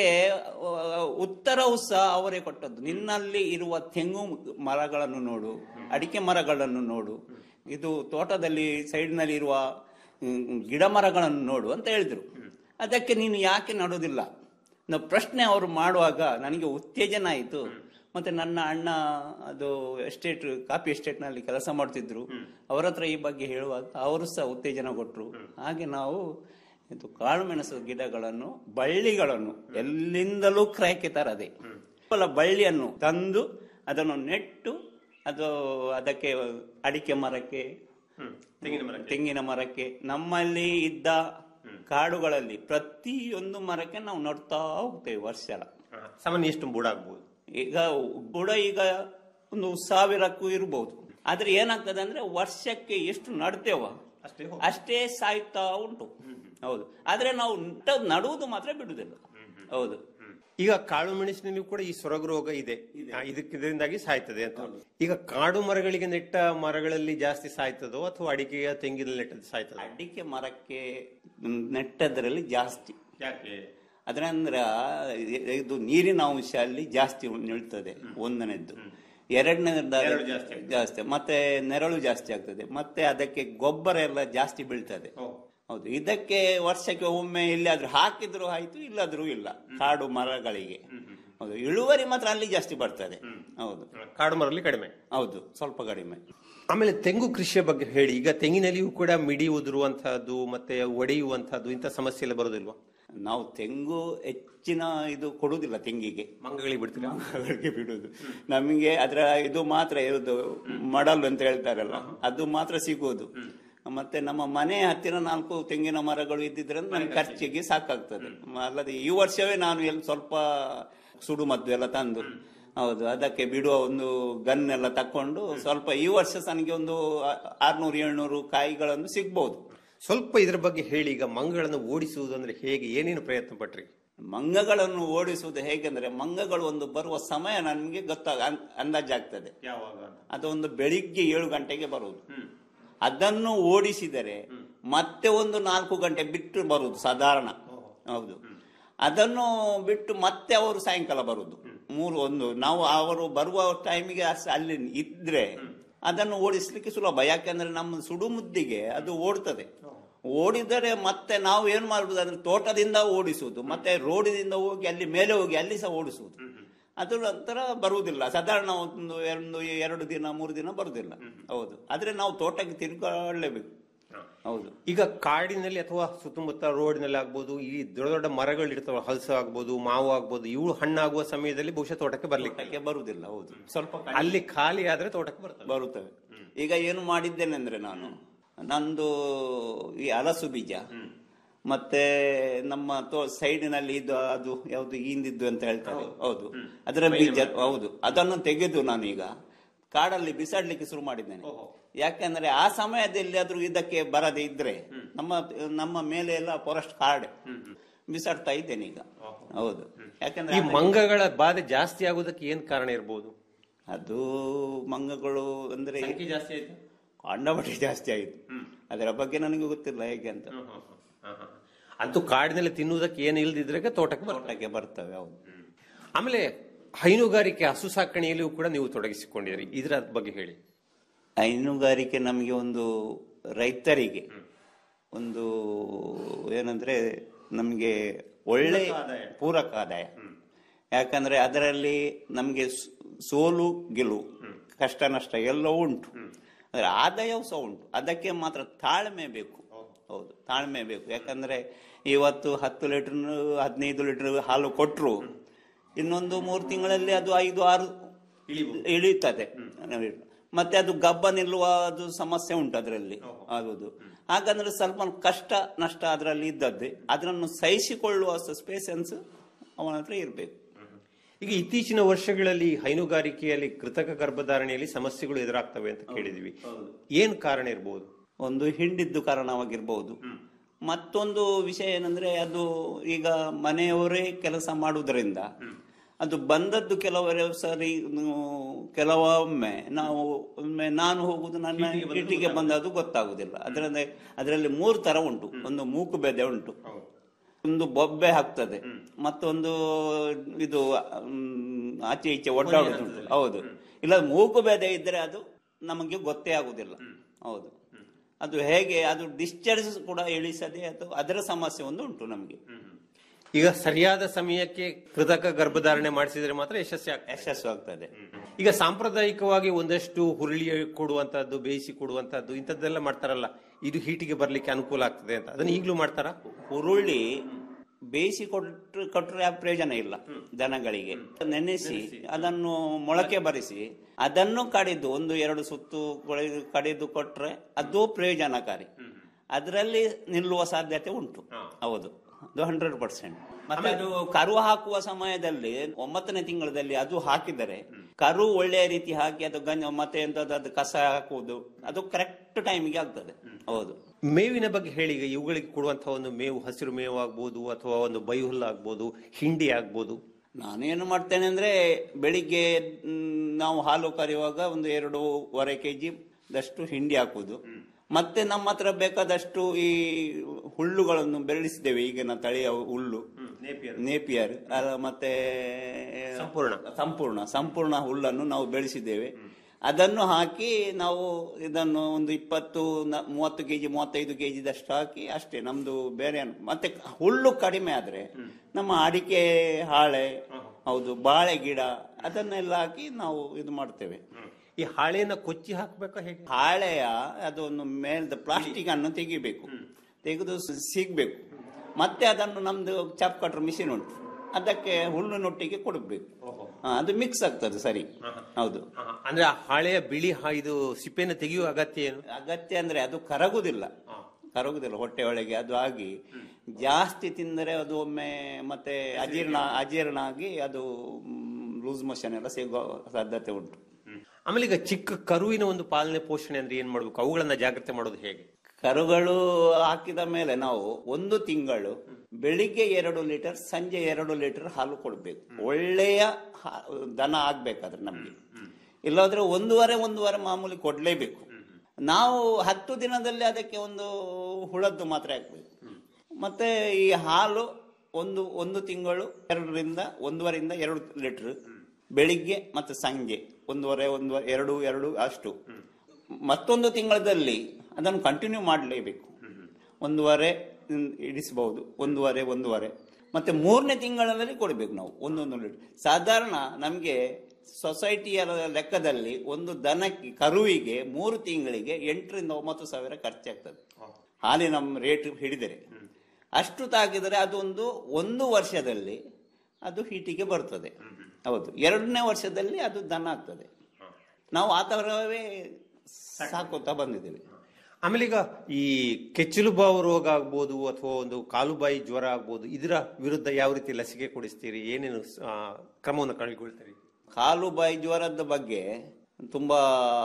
ಆ, ಉತ್ತರವು ಸಹ ಅವರೇ ಕೊಟ್ಟದ್ದು ನಿನ್ನಲ್ಲಿ ಇರುವ ತೆಂಗು ಮರಗಳನ್ನು ನೋಡು ಅಡಿಕೆ ಮರಗಳನ್ನು ನೋಡು ಇದು ತೋಟದಲ್ಲಿ ಸೈಡ್ನಲ್ಲಿ ಇರುವ ಹ್ಮ್, ಗಿಡ ಮರಗಳನ್ನು ನೋಡು ಅಂತ ಹೇಳಿದ್ರು ಅದಕ್ಕೆ ನೀನು ಯಾಕೆ ನಡುವುದಿಲ್ಲ ನಾವು ಪ್ರಶ್ನೆ ಅವರು ಮಾಡುವಾಗ ನನಗೆ ಉತ್ತೇಜನ ಆಯಿತು ಮತ್ತೆ ನನ್ನ ಅಣ್ಣ ಅದು ಎಸ್ಟೇಟ್ ಕಾಫಿ ಎಸ್ಟೇಟ್ ನಲ್ಲಿ ಕೆಲಸ ಮಾಡ್ತಿದ್ರು ಅವರ ಹತ್ರ ಈ ಬಗ್ಗೆ ಹೇಳುವಾಗ ಅವರು ಸಹ ಉತ್ತೇಜನ ಕೊಟ್ಟರು ಹಾಗೆ ನಾವು ಇದು ಕಾಳುಮೆಣಸು ಗಿಡಗಳನ್ನು ಬಳ್ಳಿಗಳನ್ನು ಎಲ್ಲಿಂದಲೂ ಕ್ರಯಕ್ಕೆ ತರದೆ ಕೇವಲ ಬಳ್ಳಿಯನ್ನು ತಂದು ಅದನ್ನು ನೆಟ್ಟು ಅದು ಅದಕ್ಕೆ ಅಡಿಕೆ ಮರಕ್ಕೆ ತೆಂಗಿನ ಮರಕ್ಕೆ ತೆಂಗಿನ ಮರಕ್ಕೆ ನಮ್ಮಲ್ಲಿ ಇದ್ದ ಕಾಡುಗಳಲ್ಲಿ ಪ್ರತಿಯೊಂದು ಮರಕ್ಕೆ ನಾವು ನಡ್ತಾ ಹೋಗ್ತೇವೆ ವರ್ಷ ಸಾಮಾನ್ಯ ಎಷ್ಟು ಬುಡ ಆಗ್ಬೋದು ಈಗ ಬುಡ ಈಗ ಒಂದು ಸಾವಿರಕ್ಕೂ ಇರಬಹುದು ಆದ್ರೆ ಏನಾಗ್ತದೆ ಅಂದ್ರೆ ವರ್ಷಕ್ಕೆ ಎಷ್ಟು ನಡ್ತೇವ ಅಷ್ಟೇ ಸಾಯ್ತಾ ಉಂಟು ಹೌದು ಆದ್ರೆ ನಾವು ನಟ- ನಡುವುದು ಮಾತ್ರ ಬಿಡುದಿಲ್ಲ ಹೌದು ಈಗ ಕಾಳು ಮೆಣಸಿನಲ್ಲಿ ಕೂಡ ಈ ಸೊರಗು ರೋಗ ಇದೆ ಆ, ಇದಕ್ಕೆ ಇದರಿಂದಾಗಿ ಸಾಯ್ತದೆ ಅಂತ ಈಗ ಕಾಡು ಮರಗಳಿಗೆ ನೆಟ್ಟ ಮರಗಳಲ್ಲಿ ಜಾಸ್ತಿ ಸಾಯ್ತದೋ ಅಥವಾ ಅಡಿಕೆಯ ತೆಂಗಿನ ನೆಟ್ಟದ್ದು ಸಾಯ್ತದ ಅಡಿಕೆ ಮರಕ್ಕೆ ನೆಟ್ಟದ್ರಲ್ಲಿ ಜಾಸ್ತಿ ಯಾಕೆ ಅದ್ರಂದ್ರ ಇದು ನೀರಿನ ಅಂಶ ಅಲ್ಲಿ ಜಾಸ್ತಿ ನಿಲ್ತದೆ ಒಂದನೇದ್ದು ಎರಡನೇದ ನೆರಳು ಜಾಸ್ತಿ ಜಾಸ್ತಿ ಮತ್ತೆ ನೆರಳು ಜಾಸ್ತಿ ಆಗ್ತದೆ ಮತ್ತೆ ಅದಕ್ಕೆ ಗೊಬ್ಬರ ಎಲ್ಲ ಜಾಸ್ತಿ ಬೀಳ್ತದೆ ಹೌದು ಇದಕ್ಕೆ ವರ್ಷಕ್ಕೆ ಒಮ್ಮೆ ಎಲ್ಲಿಯಾದ್ರೂ ಹಾಕಿದ್ರು ಆಯ್ತು ಇಲ್ಲದ್ರೂ ಇಲ್ಲ ಕಾಡು ಮರಗಳಿಗೆ ಹೌದು ಇಳುವರಿ ಮಾತ್ರ ಅಲ್ಲಿ ಜಾಸ್ತಿ ಬರ್ತದೆ ಹೌದು ಕಾಡು ಮರಲ್ಲಿ ಕಡಿಮೆ ಹೌದು ಸ್ವಲ್ಪ ಕಡಿಮೆ ಆಮೇಲೆ ತೆಂಗು ಕೃಷಿಯ ಬಗ್ಗೆ ಹೇಳಿ ಈಗ ತೆಂಗಿನಲ್ಲಿಯೂ ಕೂಡ ಮಿಡಿ ಉದುರುವಂತಹದ್ದು ಮತ್ತೆ ಒಡೆಯುವಂತಹದ್ದು ಇಂಥ ಸಮಸ್ಯೆ ಎಲ್ಲ ಬರೋದಿಲ್ವಾ ನಾವು ತೆಂಗು ಹೆಚ್ಚಿನ ಇದು ಕೊಡುವುದಿಲ್ಲ ತೆಂಗಿಗೆ ಮಂಗಗಳಿಗೆ ಬಿಡ್ತೀರಾ ಮಂಗಗಳಿಗೆ ಬಿಡುದು ನಮಗೆ ಅದರ ಇದು ಮಾತ್ರ ಇರುದು ಮಡಲು ಅಂತ ಹೇಳ್ತಾರಲ್ಲ ಅದು ಮಾತ್ರ ಸಿಗುವುದು ಮತ್ತೆ ನಮ್ಮ ಮನೆ ಹತ್ತಿರ ನಾಲ್ಕು ತೆಂಗಿನ ಮರಗಳು ಇದ್ದಿದ್ರೆ ನನ್ನ ಖರ್ಚಿಗೆ ಸಾಕಾಗ್ತದೆ ಮ- ಅಲ್ಲದೆ ಈ ವರ್ಷವೇ ನಾನು ಎಲ್ಲಿ ಸ್ವಲ್ಪ ಸುಡು ಮದ್ದು ಎಲ್ಲ ತಂದು ಹೌದು ಅದಕ್ಕೆ ಬಿಡುವ ಒಂದು ಗನ್ ಎಲ್ಲ ತಕೊಂಡು ಸ್ವಲ್ಪ ಈ ವರ್ಷ ನನಗೆ ಒಂದು ಆರ್ನೂರು ಏಳ್ನೂರು ಕಾಯಿಗಳನ್ನು ಸಿಗ್ಬಹುದು ಸ್ವಲ್ಪ ಇದ್ರ ಬಗ್ಗೆ ಹೇಳಿ ಈಗ ಮಂಗಗಳನ್ನು ಓಡಿಸುವುದು ಅಂದ್ರೆ ಹೇಗೆ ಏನೇನು ಪ್ರಯತ್ನ ಪಟ್ರಿ ಮಂಗಗಳನ್ನು ಓಡಿಸುವುದು ಹೇಗೆಂದ್ರೆ ಮಂಗಗಳು ಒಂದು ಬರುವ ಸಮಯ ನನಗೆ ಗೊತ್ತಾಗ ಅನ್- ಅಂದಾಜಾಗ್ತದೆ ಯಾವಾಗ ಅದೊಂದು ಬೆಳಿಗ್ಗೆ ಏಳು ಗಂಟೆಗೆ ಬರುವುದು ಅದನ್ನು ಓಡಿಸಿದರೆ ಮತ್ತೆ ಒಂದು ನಾಲ್ಕು ಗಂಟೆ ಬಿಟ್ಟು ಬರುವುದು ಸಾಧಾರಣ ಹೌದು ಅದನ್ನು ಬಿಟ್ಟು ಮತ್ತೆ ಅವರು ಸಾಯಂಕಾಲ ಬರುವುದು ಮೂರು ಒಂದು ನಾವು ಅವರು ಬರುವ ಟೈಮಿಗೆ ಅಲ್ಲಿ ಇದ್ರೆ ಅದನ್ನು ಓಡಿಸ್ಲಿಕ್ಕೆ ಸುಲಭ ಯಾಕೆಂದ್ರೆ ನಮ್ಮ ಸುಡುಮುದ್ದಿಗೆ ಅದು ಓಡ್ತದೆ ಓಡಿದರೆ ಮತ್ತೆ ನಾವು ಏನು ಮಾಡುವುದು ಅಂದ್ರೆ ತೋಟದಿಂದ ಓಡಿಸುವುದು ಮತ್ತೆ ರೋಡಿನಿಂದ ಹೋಗಿ ಅಲ್ಲಿ ಮೇಲೆ ಹೋಗಿ ಅಲ್ಲಿ ಸಹ ಓಡಿಸುವುದು ಅದು ನಂತರ ಬರುವುದಿಲ್ಲ ಸಾಧಾರಣ ಒಂದು ಒಂದು ಎರಡು ದಿನ ಮೂರು ದಿನ ಬರುವುದಿಲ್ಲ ಹೌದು ಆದ್ರೆ ನಾವು ತೋಟಕ್ಕೆ ತಿರುಗಾಡಲೇಬೇಕು ಹೌದು ಈಗ ಕಾಡಿನಲ್ಲಿ ಅಥವಾ ಸುತ್ತಮುತ್ತ ರೋಡ್ನಲ್ಲಿ ಆಗ್ಬೋದು ಈ ದೊಡ್ಡ ದೊಡ್ಡ ಮರಗಳು ಇರ್ತಾವ ಹಲಸು ಆಗ್ಬೋದು ಮಾವು ಆಗ್ಬೋದು ಇವು ಹಣ್ಣಾಗುವ ಸಮಯದಲ್ಲಿ ಬಹುಶಃ ತೋಟಕ್ಕೆ ಬರ್ಲಿಕ್ಕೆ ತೋಟಕ್ಕೆ ಬರುವುದಿಲ್ಲ ಹೌದು ಸ್ವಲ್ಪ ಅಲ್ಲಿ ಖಾಲಿ ಆದ್ರೆ ತೋಟಕ್ಕೆ ಬರ್ತದೆ ಬರುತ್ತವೆ ಈಗ ಏನು ಮಾಡಿದ್ದೇನೆ ಅಂದ್ರೆ ನಾನು ನಂದು ಈ ಹಲಸು ಬೀಜ ಮತ್ತೆ ನಮ್ಮ ತೋ ಸೈಡಿನಲ್ಲಿ ಇದು ಅದು ಯಾವುದು ಹಿಂದಿದ್ದು ಅಂತ ಹೇಳ್ತಾರೆ ಹೌದು ಅದರ ಬೀಜ ಹೌದು ಅದನ್ನು ತೆಗೆದು ನಾನೀಗ ಕಾಡಲ್ಲಿ ಬಿಸಾಡ್ಲಿಕ್ಕೆ ಶುರು ಮಾಡಿದ್ದೇನೆ ಯಾಕೆಂದ್ರೆ ಆ ಸಮಯದಲ್ಲಿ ಆದ್ರೂ ಇದಕ್ಕೆ ಬರದೇ ಇದ್ರೆ ನಮ್ಮ ನಮ್ಮ ಮೇಲೆ ಎಲ್ಲ ಫಾರೆಸ್ಟ್ ಕಾರ್ಡ್ ಬಿಸಾಡ್ತಾ ಇದ್ದೇನೆ ಈಗ ಹೌದು ಯಾಕಂದ್ರೆ ಈ ಆಮೇಲೆ- ಮಂಗಗಳ ಬಾಧೆ ಜಾಸ್ತಿ ಆಗುವುದಕ್ಕೆ ಏನ್ ಕಾರಣ ಇರ್ಬೋದು ಅದು ಮಂಗಗಳು ಅಂದ್ರೆ ಜಾಸ್ತಿ ಆಯ್ತು ಅಂಡಬಟ್ಟಿ ಜಾಸ್ತಿ ಆಯಿತು ಅದರ ಬಗ್ಗೆ ನನಗೆ ಗೊತ್ತಿಲ್ಲ ಹೇಗೆ ಅಂತ ಅಂತೂ ಕಾಡಿನಲ್ಲಿ ತಿನ್ನುವುದಕ್ಕೆ ಏನು ಇಲ್ದಿದ್ರೆ ತೋಟಕ್ಕೆ ಬರ್ತದೆ. ತೋಟಕ್ಕೆ ಬರ್ತವೆ ಹೌದು ಆಮೇಲೆ ಹೈನುಗಾರಿಕೆ ಹಸು ಸಾಕಣೆಯಲ್ಲಿಯೂ ಕೂಡ ನೀವು ತೊಡಗಿಸಿಕೊಂಡಿದ್ದೀರಿ ಇದರ ಬಗ್ಗೆ ಹೇಳಿ ಹೈನುಗಾರಿಕೆ ನಮಗೆ ಒಂದು ರೈತರಿಗೆ ಒಂದು ಏನಂದ್ರೆ ನಮಗೆ ಒಳ್ಳೆ ಪೂರಕ ಆದಾಯ ಯಾಕಂದ್ರೆ ಅದರಲ್ಲಿ ನಮಗೆ ಸೋಲು ಗೆಲುವು ಕಷ್ಟ ನಷ್ಟ ಎಲ್ಲವೂ ಉಂಟು ಅಂದ್ರೆ ಆದಾಯವೂ ಸಹ ಉಂಟು ಅದಕ್ಕೆ ಮಾತ್ರ ತಾಳ್ಮೆ ಬೇಕು ಹೌದು ತಾಳ್ಮೆ ಬೇಕು ಯಾಕಂದ್ರೆ ಇವತ್ತು ಹತ್ತು ಲೀಟರ್ ಹದಿನೈದು ಲೀಟರ್ ಹಾಲು ಕೊಟ್ಟರು ಇನ್ನೊಂದು ಮೂರು ತಿಂಗಳಲ್ಲಿ ಅದು ಐದು ಆರು ಇಳಿತದೆ ಮತ್ತೆ ಅದು ಗಬ್ಬ ನಿಲ್ಲುವ ಅದು ಸಮಸ್ಯೆ ಉಂಟು ಅದರಲ್ಲಿ ಆಗುದು ಹಾಗಂದ್ರೆ ಸ್ವಲ್ಪ ಕಷ್ಟ ನಷ್ಟ ಅದರಲ್ಲಿ ಇದ್ದದ್ದೇ ಅದನ್ನು ಸಹಿಸಿಕೊಳ್ಳುವ ಸ್ಪೇಸೆನ್ಸ್ ಅವನ ಹತ್ರ ಇರಬೇಕು ಈಗ ಇತ್ತೀಚಿನ ವರ್ಷಗಳಲ್ಲಿ ಹೈನುಗಾರಿಕೆಯಲ್ಲಿ ಕೃತಕ ಗರ್ಭಧಾರಣೆಯಲ್ಲಿ ಸಮಸ್ಯೆಗಳು ಎದುರಾಗ್ತವೆ ಅಂತ ಕೇಳಿದ್ವಿ ಏನ್ ಕಾರಣ ಇರಬಹುದು ಒಂದು ಹಿಂಡಿದ್ದು ಕಾರಣವಾಗಿರ್ಬಹುದು ಮತ್ತೊಂದು ವಿಷಯ ಏನಂದ್ರೆ ಅದು ಈಗ ಮನೆಯವರೇ ಕೆಲಸ ಮಾಡುವುದರಿಂದ ಅದು ಬಂದದ್ದು ಕೆಲವರೇ ಸರಿ ನು- ಕೆಲವೊಮ್ಮೆ ನಾವು ಒಮ್ಮೆ ನಾನು ಹೋಗುದು ನನ್ನ ಹಿಟ್ಟಿಗೆ ಬಂದದ್ದು ಗೊತ್ತಾಗುದಿಲ್ಲ ಅದರಲ್ಲಿ ಅದರಲ್ಲಿ ಮೂರು ತರ ಉಂಟು ಒಂದು ಮೂಕು ಬೆದೆ ಉಂಟು ಒಂದು ಬೊಬ್ಬೆ ಹಾಕ್ತದೆ ಮತ್ತೊಂದು ಇದು ಮ್, ಆಚೆ ಈಚೆ ಒಡ್ಡಾಡುದುಂಟು ಹೌದು ಇಲ್ಲ ಮೂಕು ಬೆದೆ ಇದ್ರೆ ಅದು ನಮಗೆ ಗೊತ್ತೇ ಆಗುದಿಲ್ಲ ಹೌದು ಅದು ಹೇಗೆ ಅದು ಡಿಸ್ಚಾರ್ಜ್ ಕೂಡ ಇಳಿಸದೆ ಅದು ಅದರ ಸಮಸ್ಯೆ ಒಂದು ಉಂಟು ನಮಗೆ ಈಗ ಸರಿಯಾದ ಸಮಯಕ್ಕೆ ಕೃತಕ ಗರ್ಭಧಾರಣೆ ಮಾಡಿಸಿದ್ರೆ ಮಾತ್ರ ಯಶಸ್ವಿ ಆಗ್ತದೆ ಯಶಸ್ಸು ಆಗ್ತದೆ ಈಗ ಸಾಂಪ್ರದಾಯಿಕವಾಗಿ ಒಂದಷ್ಟು ಹುರುಳಿ ಕೊಡುವಂತದ್ದು ಬೇಯಿಸಿ ಕೊಡುವಂತದ್ದು ಇಂಥದ್ದೆಲ್ಲ ಮಾಡ್ತಾರಲ್ಲ ಇದು ಹೀಟಿಗೆ ಬರ್ಲಿಕ್ಕೆ ಅನುಕೂಲ ಆಗ್ತದೆ ಅಂತ ಅದನ್ನ ಈಗಲೂ ಮಾಡ್ತಾರಾ ಹುರುಳಿ ಬೇಯಿಸಿ ಕೊಟ್ರೆ ಕೊಟ್ರೆ ಆ ಪ್ರಯೋಜನ ಇಲ್ಲ ದನಗಳಿಗೆ ನೆನೆಸಿ ಅದನ್ನು ಮೊಳಕೆ ಬರಿಸಿ ಅದನ್ನು ಕಡಿದು ಒಂದು ಎರಡು ಸುತ್ತು ಕೊಳೆ- ಕಡಿದು ಕೊಟ್ರೆ ಅದು ಪ್ರಯೋಜನಕಾರಿ ಅದರಲ್ಲಿ ನಿಲ್ಲುವ ಸಾಧ್ಯತೆ ಉಂಟು ಹೌದು ಅದು ಹಂಡ್ರೆಡ್ ಪರ್ಸೆಂಟ್ ಮತ್ತೆ ಅದು ಕರು ಹಾಕುವ ಸಮಯದಲ್ಲಿ ಒಂಬತ್ತನೇ ತಿಂಗಳಲ್ಲಿ ಅದು ಹಾಕಿದರೆ ಕರು ಒಳ್ಳೆಯ ರೀತಿ ಹಾಕಿ ಅದು ಗಂಜ ಮತ್ತೆ ಎಂತದ್ದು ಅದು ಕಸ ಹಾಕುವುದು ಅದು ಕರೆಕ್ಟ್ ಟೈಮಿಗೆ ಆಗ್ತದೆ ಹೌದು ಮೇವಿನ ಬಗ್ಗೆ ಹೇಳಿ ಈಗ ಇವುಗಳಿಗೆ ಕೊಡುವಂತಹ ಒಂದು ಮೇವು ಹಸಿರು ಮೇವು ಆಗ್ಬೋದು ಅಥವಾ ಒಂದು ಬೈಹುಲ್ಲು ಆಗ್ಬೋದು ಹಿಂಡಿ ಆಗ್ಬೋದು ನಾನೇನು ಮಾಡ್ತೇನೆ ಅಂದ್ರೆ ಬೆಳಿಗ್ಗೆ ಮ್, ನಾವು ಹಾಲು ಕರೆಯುವಾಗ ಒಂದು ಎರಡೂವರೆ ಕೆಜಿ ದಷ್ಟು ಹಿಂಡಿ ಹಾಕುದು ಮತ್ತೆ ನಮ್ಮ ಹತ್ರ ಬೇಕಾದಷ್ಟು ಈ ಹುಲ್ಲುಗಳನ್ನು ಬೆಳೆಸಿದ್ದೇವೆ ಈಗಿನ ತಳಿಯ ಹುಲ್ಲು ನೇಪಿಯರ್ ಅಲ್ಲ ಮತ್ತೆ ಸಂಪೂರ್ಣ ಸಂಪೂರ್ಣ ಸಂಪೂರ್ಣ ಹುಲ್ಲನ್ನು ನಾವು ಬೆಳೆಸಿದ್ದೇವೆ ಅದನ್ನು ಹಾಕಿ ನಾವು ಇದನ್ನು ಒಂದು ಇಪ್ಪತ್ತು ನ- ಮೂವತ್ತು ಕೆಜಿ ಮೂವತ್ತೈದು ಕೆಜಿ ದಷ್ಟು ಹಾಕಿ ಅಷ್ಟೇ ನಮ್ದು ಬೇರೆ ಏನು- ಮತ್ತೆ ಹುಲ್ಲು ಕಡಿಮೆ ಆದ್ರೆ ನಮ್ಮ ಅಡಿಕೆ ಹಾಳೆ ಹೌದು ಬಾಳೆ ಗಿಡ ಅದನ್ನೆಲ್ಲ ಹಾಕಿ ನಾವು ಇದು ಮಾಡ್ತೇವೆ ಈ ಹಾಳೆಯನ್ನ ಕೊಚ್ಚಿ ಹಾಕ್ಬೇಕಾ ಹೇಗೆ ಹಾಳೆಯ ಅದೊಂದು ಮೇಲ್ದ ಪ್ಲಾಸ್ಟಿಕ್ ಅನ್ನು ತೆಗಿಬೇಕು ತೆಗೆದು ಸ- ಸಿಗ್ಬೇಕು ಮತ್ತೆ ಅದನ್ನು ನಮ್ದು ಚಾಪ್ ಕಟ್ರ್ ಮಿಷಿನ್ ಉಂಟು ಅದಕ್ಕೆ ಹುಲ್ಲಿನೊಟ್ಟಿಗೆ ಕೊಡಬೇಕು ಹಾ, ಅದು ಮಿಕ್ಸ್ ಆಗ್ತದೆ ಸರಿ ಹೌದು ಅಂದ್ರೆ ಆ ಹಾಳೆಯ ಬಿಳಿ ಹಾ- ಇದು ಸಿಪ್ಪೆನ ತೆಗೆಯುವ ಅಗತ್ಯ ಏನು ಅಗತ್ಯ ಅಂದ್ರೆ ಅದು ಕರಗುದಿಲ್ಲ ಕರಗುದಿಲ್ಲ ಹೊಟ್ಟೆ ಒಳಗೆ ಅದು ಆಗಿ ಜಾಸ್ತಿ ತಿಂದರೆ ಅದು ಒಮ್ಮೆ ಮತ್ತೆ ಅಜೀರ್ಣ ಅಜೀರ್ಣ ಆಗಿ ಅದು ಲೂಸ್ ಮೋಷನ್ ಎಲ್ಲ ಸಿಗೋ ಸಾಧ್ಯತೆ ಉಂಟು ಆಮೇಲೆ ಈಗ ಚಿಕ್ಕ ಕರುವಿನ ಒಂದು ಪಾಲನೆ ಪೋಷಣೆ ಅಂದ್ರೆ ಏನ್ ಮಾಡ್ಬೇಕು ಅವುಗಳನ್ನ ಜಾಗ್ರತೆ ಮಾಡೋದು ಹೇಗೆ ಕರುಗಳು ಹಾಕಿದ ಮೇಲೆ ನಾವು ಒಂದು ತಿಂಗಳು ಬೆಳಿಗ್ಗೆ ಎರಡು ಲೀಟರ್ ಸಂಜೆ ಎರಡು ಲೀಟರ್ ಹಾಲು ಕೊಡ್ಬೇಕು ಒಳ್ಳೆಯ ಹಾ- ದನ ಆಗ್ಬೇಕಾದ್ರೆ ನಮ್ಗೆ ಇಲ್ಲಾಂದ್ರೆ ಒಂದೂವರೆ ಒಂದೂವರೆ ಮಾಮೂಲಿ ಕೊಡ್ಲೇಬೇಕು ನಾವು ಹತ್ತು ದಿನದಲ್ಲಿ ಅದಕ್ಕೆ ಒಂದು ಹುಳದ್ದು ಮಾತ್ರ ಹಾಕ್ಬೇಕು ಮತ್ತೆ ಈ ಹಾಲು ಒಂದು ಒಂದು ತಿಂಗಳು ಎರಡರಿಂದ ಒಂದೂವರೆಯಿಂದ ಎರಡು ಲೀಟರ್ ಬೆಳಿಗ್ಗೆ ಮತ್ತು ಸಂಜೆ ಒಂದೂವರೆ ಒಂದೂವರೆ ಎರಡು ಎರಡು ಅಷ್ಟು ಮತ್ತೊಂದು ತಿಂಗಳಲ್ಲಿ ಅದನ್ನು ಕಂಟಿನ್ಯೂ ಮಾಡಲೇಬೇಕು ಒಂದೂವರೆ ಹ್ಮ್, ಇಡಿಸಬಹುದು ಒಂದೂವರೆ ಒಂದೂವರೆ ಮತ್ತೆ ಮೂರನೇ ತಿಂಗಳಲ್ಲಿ ಕೊಡಬೇಕು ನಾವು ಒಂದೊಂದು ಲೀಟರ್ ಸಾಧಾರಣ ನಮಗೆ ಸೊಸೈಟಿಯ ಲೆಕ್ಕದಲ್ಲಿ ಒಂದು ದನಕ್ಕೆ ಕರುವಿಗೆ ಮೂರು ತಿಂಗಳಿಗೆ ಎಂಟರಿಂದ ಒಂಬತ್ತು ಸಾವಿರ ಖರ್ಚಾಗ್ತದೆ ಹಾಲಿನ ರೇಟ್ ಹಿಡಿದರೆ ಅಷ್ಟು ತಾಗಿದರೆ ಅದೊಂದು ಒಂದು ವರ್ಷದಲ್ಲಿ ಅದು ಹೀಟಿಗೆ ಬರ್ತದೆ ಹೌದು ಎರಡನೇ ವರ್ಷದಲ್ಲಿ ಅದು ದನ ಆಗ್ತದೆ ನಾವು ಆ ಥರವೇ ಸಾಕೋತಾ ಬಂದಿದ್ದೇವೆ ಆಮೇಲೆ ಈಗ ಈ ಕೆಚ್ಚಲು ಬಾವು ರೋಗ ಆಗ್ಬೋದು ಅಥವಾ ಒಂದು ಕಾಲುಬಾಯಿ ಜ್ವರ ಆಗ್ಬೋದು ಇದರ ವಿರುದ್ಧ ಯಾವ ರೀತಿ ಲಸಿಕೆ ಕೊಡಿಸ್ತೀರಿ ಏನೇನು ಆ, ಕ್ರಮವನ್ನು ಕೈಗೊಳ್ತೀರಿ ಕಾಲು ಬಾಯಿ ಜ್ವರದ ಬಗ್ಗೆ ತುಂಬಾ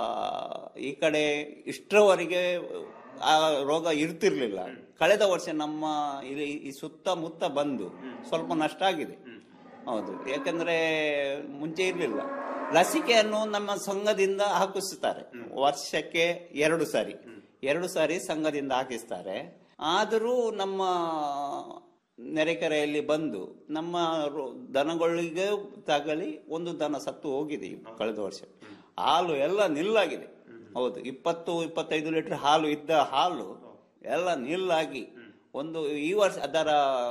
ಈ ಕಡೆ ಇಷ್ಟರವರೆಗೆ ಆ ರೋಗ ಇರ್ತಿರ್ಲಿಲ್ಲ ಕಳೆದ ವರ್ಷ ನಮ್ಮ ಇಲ್ಲಿ ಈ ಸುತ್ತಮುತ್ತ ಬಂದು ಸ್ವಲ್ಪ ನಷ್ಟ ಆಗಿದೆ ಹೌದು ಯಾಕಂದ್ರೆ ಮುಂಚೆ ಇರಲಿಲ್ಲ ಲಸಿಕೆಯನ್ನು ನಮ್ಮ ಸಂಘದಿಂದ ಹಾಕಿಸ್ತಾರೆ ವರ್ಷಕ್ಕೆ ಎರಡು ಸಾರಿ ಎರಡು ಸಾರಿ ಸಂಘದಿಂದ ಹಾಕಿಸ್ತಾರೆ ಆದರೂ ನಮ್ಮ ನೆರೆಕೆರೆಯಲ್ಲಿ ಬಂದು ನಮ್ಮ ರೋ- ದನಗಳಿಗೆ ತಗಲಿ ಒಂದು ದನ ಸತ್ತು ಹೋಗಿದೆ ಈ ಕಳೆದ ವರ್ಷ ಹಾಲು ಎಲ್ಲ ನಿಲ್ಲಾಗಿದೆ ಹೌದು ಇಪ್ಪತ್ತು ಇಪ್ಪತ್ತೈದು ಲೀಟರ್ ಹಾಲು ಇದ್ದ ಹಾಲು ಎಲ್ಲ ನಿಲ್ಲಾಗಿ ಒಂದು ಈ ವರ್ಷ ಅದರ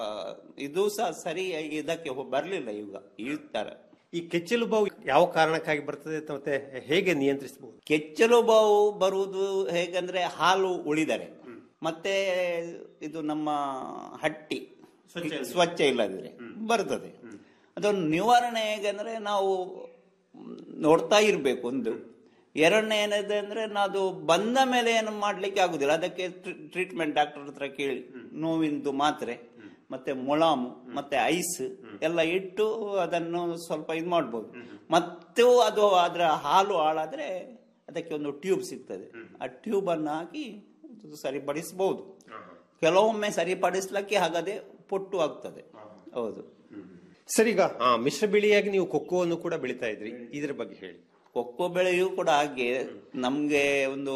ಇದು ಸಹ ಸರಿ ಇದಕ್ಕೆ ಬರಲಿಲ್ಲ ಈಗ ಈ ತರ ಈ ಕೆಚ್ಚಲು ಬಾವು ಯಾವ ಕಾರಣಕ್ಕಾಗಿ ಬರ್ತದೆ ಮತ್ತೆ ಹೇಗೆ ನಿಯಂತ್ರಿಸಬಹುದು ಕೆಚ್ಚಲು ಬಾವು ಬರುವುದು ಹೇಗಂದ್ರೆ ಹಾಲು ಉಳಿದರೆ ಮತ್ತೆ ಇದು ನಮ್ಮ ಹಟ್ಟಿ ಸ್ವಚ್ಛ ಇಲ್ಲದಿದ್ರೆ ಬರ್ತದೆ ಅದನ್ನು ನಿವಾರಣೆ ಹೇಗಂದ್ರೆ ನಾವು ನೋಡ್ತಾ ಇರಬೇಕು ಒಂದು ಎರಡನೇ ಏನಿದೆ ಅಂದ್ರೆ ಅದು ಬಂದ ಮೇಲೆ ಏನು ಮಾಡ್ಲಿಕ್ಕೆ ಆಗುದಿಲ್ಲ ಅದಕ್ಕೆ ಟ್ರೀಟ್ಮೆಂಟ್ ಡಾಕ್ಟರ್ ಹತ್ರ ಕೇಳಿ ನೋವಿಂದು ಮಾತ್ರೆ ಮತ್ತೆ ಮುಲಾಮು ಮತ್ತೆ ಐಸ್ ಎಲ್ಲ ಇಟ್ಟು ಅದನ್ನು ಸ್ವಲ್ಪ ಇದು ಮಾಡ್ಬೋದು ಮತ್ತು ಅದು ಅದರ ಹಾಲು ಹಾಳಾದ್ರೆ ಅದಕ್ಕೆ ಒಂದು ಟ್ಯೂಬ್ ಸಿಗ್ತದೆ ಆ ಟ್ಯೂಬ್ ಅನ್ನು ಹಾಕಿ ಇದು ಸರಿಪಡಿಸಬಹುದು ಕೆಲವೊಮ್ಮೆ ಸರಿಪಡಿಸ್ಲಿಕ್ಕೆ ಆಗದೆ ಪೊಟ್ಟು ಆಗ್ತದೆ ಹೌದು ಸರ್ ಈಗ ಆ, ಮಿಶ್ರ ಬೆಳೆಯಾಗಿ ನೀವು ಕೊಕ್ಕೋವನ್ನು ಕೂಡ ಬೆಳಿತಾ ಇದ್ರಿ ಇದ್ರ ಬಗ್ಗೆ ಹೇಳಿ ಕೊಕ್ಕೋ ಬೆಳೆಯೂ ಕೂಡ ಹಾಗೆ ನಮ್ಗೆ ಒಂದು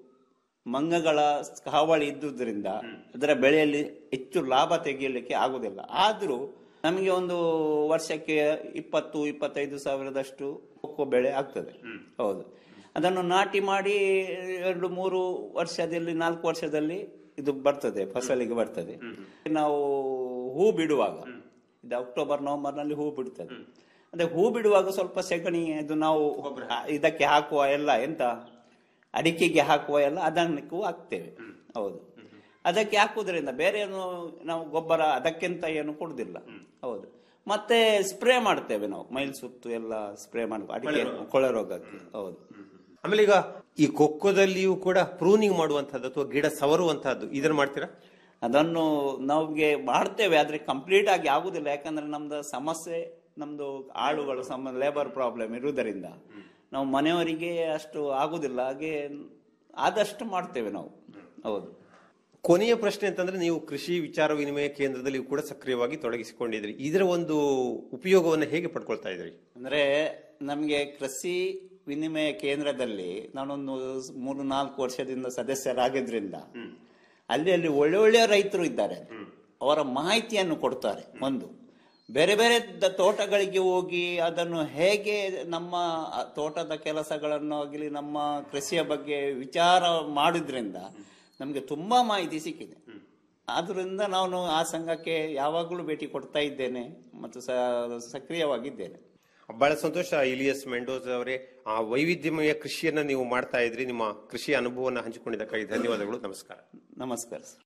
ಮಂಗಗಳ ಹಾವಳಿ ಇದ್ದುದರಿಂದ ಅದರ ಬೆಳೆಯಲ್ಲಿ ಹೆಚ್ಚು ಲಾಭ ತೆಗೆಯಲಿಕ್ಕೆ ಆಗುದಿಲ್ಲ ಆದ್ರೂ ನಮಗೆ ಒಂದು ವರ್ಷಕ್ಕೆ ಇಪ್ಪತ್ತು ಇಪ್ಪತ್ತೈದು ಸಾವಿರದಷ್ಟು ಕೊಕ್ಕೋ ಬೆಳೆ ಆಗ್ತದೆ ಹೌದು ಅದನ್ನು ನಾಟಿ ಮಾಡಿ ಎರಡು ಮೂರು ವರ್ಷದಲ್ಲಿ ನಾಲ್ಕು ವರ್ಷದಲ್ಲಿ ಇದು ಬರ್ತದೆ ಫಸಲಿಗೆ ಬರ್ತದೆ ನಾವು ಹೂ ಬಿಡುವಾಗ ಇದು ಅಕ್ಟೋಬರ್ ನವೆಂಬರ್ ನಲ್ಲಿ ಹೂ ಬಿಡ್ತದೆ ಅದೇ ಹೂ ಬಿಡುವಾಗ ಸ್ವಲ್ಪ ಸೆಗಣಿ ಅದು ನಾವು ಇದಕ್ಕೆ ಹಾಕುವ ಎಲ್ಲ ಎಂತ ಅಡಿಕೆಗೆ ಹಾಕುವ ಎಲ್ಲ ಅದಕ್ಕೂ ಹಾಕ್ತೇವೆ ಹೌದು ಅದಕ್ಕೆ ಹಾಕುವುದರಿಂದ ಬೇರೆ ಏನು ನಾವು ಗೊಬ್ಬರ ಅದಕ್ಕಿಂತ ಏನು ಕೊಡುದಿಲ್ಲ ಹೌದು ಮತ್ತೆ ಸ್ಪ್ರೇ ಮಾಡ್ತೇವೆ ನಾವು ಮೈಲ್ ಸುತ್ತು ಎಲ್ಲ ಸ್ಪ್ರೇ ಮಾಡ್ಕೊ ಅಡಿಕೆ ಕೊಳೆ ರೋಗಕ್ಕೆ ಹೌದು ಆಮೇಲೆ ಈಗ ಈ ಕೊಕ್ಕೋದಲ್ಲಿಯೂ ಕೂಡ ಪ್ರೂನಿಂಗ್ ಮಾಡುವಂತಹದ್ದು ಅಥವಾ ಗಿಡ ಸವರುವಂತಹದ್ದು ಇದನ್ನ ಮಾಡ್ತೀರಾ ಅದನ್ನು ನಮ್ಗೆ ಮಾಡ್ತೇವೆ ಆದ್ರೆ ಕಂಪ್ಲೀಟ್ ಆಗಿ ಆಗುದಿಲ್ಲ ಯಾಕಂದ್ರೆ ನಮ್ದು ಸಮಸ್ಯೆ ನಮ್ದು ಆಳುಗಳು ಸಮ ಲೇಬರ್ ಪ್ರಾಬ್ಲಮ್ ಇರುವುದರಿಂದ ನಾವು ಮನೆಯವರಿಗೆ ಅಷ್ಟು ಆಗುದಿಲ್ಲ ಹಾಗೆ ಆದಷ್ಟು ಮಾಡ್ತೇವೆ ನಾವು ಹೌದು ಕೊನೆಯ ಪ್ರಶ್ನೆ ಅಂತಂದ್ರೆ ನೀವು ಕೃಷಿ ವಿಚಾರ ವಿನಿಮಯ ಕೇಂದ್ರದಲ್ಲಿ ಕೂಡ ಸಕ್ರಿಯವಾಗಿ ತೊಡಗಿಸಿಕೊಂಡಿದ್ರಿ ಇದರ ಒಂದು ಉಪಯೋಗವನ್ನು ಹೇಗೆ ಪಡ್ಕೊಳ್ತಾ ಇದ್ರಿ ಅಂದ್ರೆ ನಮ್ಗೆ ಕೃಷಿ ವಿನಿಮಯ ಕೇಂದ್ರದಲ್ಲಿ ನಾನೊಂದು ಮೂರು ನಾಲ್ಕು ವರ್ಷದಿಂದ ಸದಸ್ಯರಾಗಿದ್ರಿಂದ ಅಲ್ಲಿ ಅಲ್ಲಿ ಒಳ್ಳೆ ಒಳ್ಳೆಯ ರೈತರು ಇದ್ದಾರೆ ಅವರ ಮಾಹಿತಿಯನ್ನು ಕೊಡ್ತಾರೆ ಒಂದು ಬೇರೆ ಬೇರೆ ದ- ತೋಟಗಳಿಗೆ ಹೋಗಿ ಅದನ್ನು ಹೇಗೆ ನಮ್ಮ ಆ ತೋಟದ ಕೆಲಸಗಳನ್ನು ಆಗಲಿ ನಮ್ಮ ಕೃಷಿಯ ಬಗ್ಗೆ ವಿಚಾರ ಮಾಡುದ್ರಿಂದ ನಮಗೆ ತುಂಬಾ ಮಾಹಿತಿ ಸಿಕ್ಕಿದೆ ಆದ್ರಿಂದ ನಾನು ಆ ಸಂಘಕ್ಕೆ ಯಾವಾಗಲೂ ಭೇಟಿ ಕೊಡ್ತಾ ಇದ್ದೇನೆ ಮತ್ತು ಸ- ಸಕ್ರಿಯವಾಗಿದ್ದೇನೆ ಬಹಳ ಸಂತೋಷ ಇಲಿಯಸ್ ಮೆಂಡೋಸ್ ಅವರೇ ಆ ವೈವಿಧ್ಯಮಯ ಕೃಷಿಯನ್ನ ನೀವು ಮಾಡ್ತಾ ಇದ್ರಿ ನಿಮ್ಮ ಕೃಷಿ ಅನುಭವವನ್ನು ಹಂಚಿಕೊಂಡಿದ್ದಕ್ಕಾಗಿ ಧನ್ಯವಾದಗಳು ನಮಸ್ಕಾರ ನಮಸ್ಕಾರ ಸರ್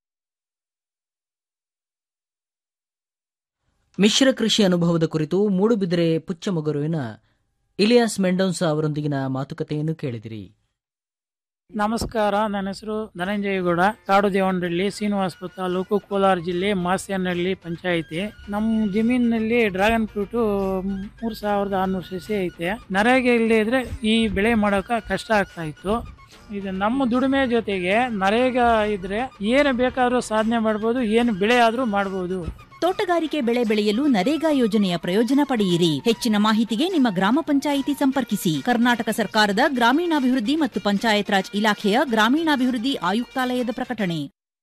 ಮಿಶ್ರ ಕೃಷಿ ಅನುಭವದ ಕುರಿತು ಮೂಡುಬಿದಿರೆ ಪುಚ್ಚಮೊಗರುವಿನ ಇಲಿಯಾಸ್ ಮೆಂಡೋನ್ಸಾ ಅವರೊಂದಿಗಿನ ಮಾತುಕತೆಯನ್ನು ಕೇಳಿದಿರಿ ನಮಸ್ಕಾರ ನನ್ನ ಹೆಸರು ಧನಂಜಯಗೌಡ ಕಾಡು ದೇವನಹಳ್ಳಿ ಶ್ರೀನಿವಾಸಪುರ ತಾಲೂಕು ಕೋಲಾರ ಜಿಲ್ಲೆ ಮಾಸ್ಯನಹಳ್ಳಿ ಪಂಚಾಯಿತಿ ನಮ್ಮ ಜಮೀನಿನಲ್ಲಿ ಡ್ರ್ಯಾಗನ್ ಫ್ರೂಟ್ ಮೂರ್ ಸಾವಿರದ ಆರ್ನೂರು ಸಸಿ ಐತೆ ನರೇಗೆ ಇಲ್ಲದೆ ಇದ್ರೆ ಈ ಬೆಳೆ ಮಾಡೋಕೆ ಕಷ್ಟ ಆಗ್ತಾ ಇತ್ತು ಇದು ನಮ್ಮ ದುಡಿಮೆ ಜೊತೆಗೆ ನರೇಗ ಇದ್ರೆ ಏನು ಬೇಕಾದ್ರೂ ಸಾಧನೆ ಮಾಡ್ಬೋದು ಏನು ಬೆಳೆ ಆದ್ರೂ ಮಾಡ್ಬೋದು ತೋಟಗಾರಿಕೆ ಬೆಳೆ ಬೆಳೆಯಲು ನರೇಗಾ ಯೋಜನೆಯ ಪ್ರಯೋಜನ ಪಡೆಯಿರಿ ಹೆಚ್ಚಿನ ಮಾಹಿತಿಗೆ ನಿಮ್ಮ ಗ್ರಾಮ ಪಂಚಾಯಿತಿ ಸಂಪರ್ಕಿಸಿ ಕರ್ನಾಟಕ ಸರ್ಕಾರದ ಗ್ರಾಮೀಣಾಭಿವೃದ್ಧಿ ಮತ್ತು ಪಂಚಾಯತ್ ರಾಜ್ ಇಲಾಖೆಯ ಗ್ರಾಮೀಣಾಭಿವೃದ್ಧಿ ಆಯುಕ್ತಾಲಯದ ಪ್ರಕಟಣೆ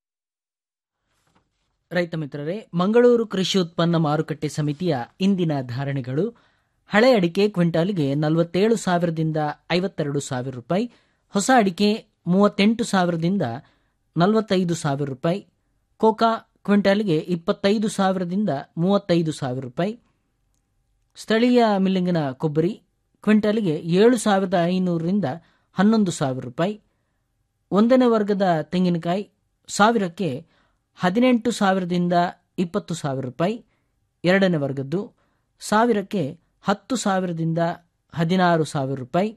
ರೈತ ಮಿತ್ರರೇ ಮಂಗಳೂರು ಕೃಷಿ ಉತ್ಪನ್ನ ಮಾರುಕಟ್ಟೆ ಸಮಿತಿಯ ಇಂದಿನ ಧಾರಣೆಗಳು ಹಳೆ ಅಡಿಕೆ ಕ್ವಿಂಟಾಲಿಗೆ ನಲವತ್ತೇಳು ಸಾವಿರದಿಂದ ಐವತ್ತೆರಡು ಸಾವಿರ ರೂಪಾಯಿ ಹೊಸ ಅಡಿಕೆ ಮೂವತ್ತೆಂಟು ಸಾವಿರದಿಂದ ನಲವತ್ತೈದು ಸಾವಿರ ರೂಪಾಯಿ ಕೋಕಾ ಕ್ವಿಂಟಾಲಿಗೆ ಇಪ್ಪತ್ತೈದು ಸಾವಿರದಿಂದ ಮೂವತ್ತೈದು ಸಾವಿರ ರೂಪಾಯಿ ಸ್ಥಳೀಯ ಮಿಲ್ಲಿಂಗಿನ ಕೊಬ್ಬರಿ ಕ್ವಿಂಟಾಲಿಗೆ ಏಳು ಸಾವಿರದ ಐನೂರರಿಂದ ಹನ್ನೊಂದು ಸಾವಿರ ರೂಪಾಯಿ ಒಂದನೇ ವರ್ಗದ ತೆಂಗಿನಕಾಯಿ ಸಾವಿರಕ್ಕೆ ಹದಿನೆಂಟು ಸಾವಿರದಿಂದ ಇಪ್ಪತ್ತು ಸಾವಿರ ರೂಪಾಯಿ ಎರಡನೇ ವರ್ಗದ್ದು ಸಾವಿರಕ್ಕೆ ಹತ್ತು ಸಾವಿರದಿಂದ ಹದಿನಾರು ಸಾವಿರ ರೂಪಾಯಿ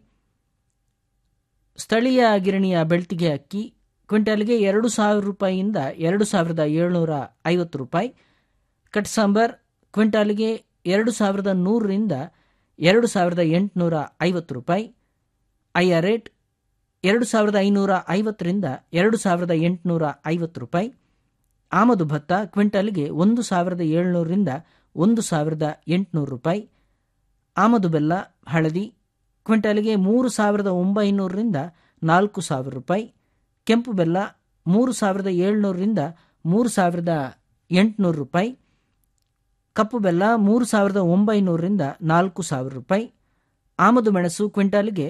ಸ್ಥಳೀಯ ಗಿರಣಿಯ ಬೆಳ್ತಿಗೆ ಅಕ್ಕಿ ಕ್ವಿಂಟಾಲ್ಗೆ ಎರಡು ಸಾವಿರ ರೂಪಾಯಿಯಿಂದ ಎರಡು ಸಾವಿರದ ಏಳ್ನೂರ ಐವತ್ತು ರೂಪಾಯಿ ಕಟ್ ಸಾಂಬಾರ್ ಕ್ವಿಂಟಾಲ್ಗೆ ಎರಡು ಸಾವಿರದ ನೂರರಿಂದ ಎರಡು ಸಾವಿರದ ಎಂಟುನೂರ ಐವತ್ತು ರೂಪಾಯಿ ಐಆರ್ ರೇಟ್ ಎರಡು ಸಾವಿರದ ಐನೂರ ಐವತ್ತರಿಂದ ಎರಡು ಸಾವಿರದ ಎಂಟುನೂರ ಐವತ್ತು ರೂಪಾಯಿ ಆಮದು ಭತ್ತ ಕ್ವಿಂಟಾಲ್ಗೆ ಒಂದು ಸಾವಿರದ ಏಳ್ನೂರರಿಂದ ಒಂದು ಸಾವಿರದ ಎಂಟುನೂರು ರೂಪಾಯಿ ಆಮದು ಬೆಲ್ಲ ಹಳದಿ ಕ್ವಿಂಟಾಲ್ಗೆ ಮೂರು ಸಾವಿರದ ಒಂಬೈನೂರರಿಂದ ನಾಲ್ಕು ಸಾವಿರ ರೂಪಾಯಿ ಕೆಂಪು ಬೆಲ್ಲ ಮೂರು ಸಾವಿರದ ಏಳ್ನೂರರಿಂದ ಮೂರು ಸಾವಿರದ ಎಂಟುನೂರು ರೂಪಾಯಿ ಕಪ್ಪು ಬೆಲ್ಲ ಮೂರು ಸಾವಿರದ ಒಂಬೈನೂರರಿಂದ ನಾಲ್ಕು ಸಾವಿರ ರೂಪಾಯಿ ಆಮದು ಮೆಣಸು ಕ್ವಿಂಟಾಲ್ಗೆ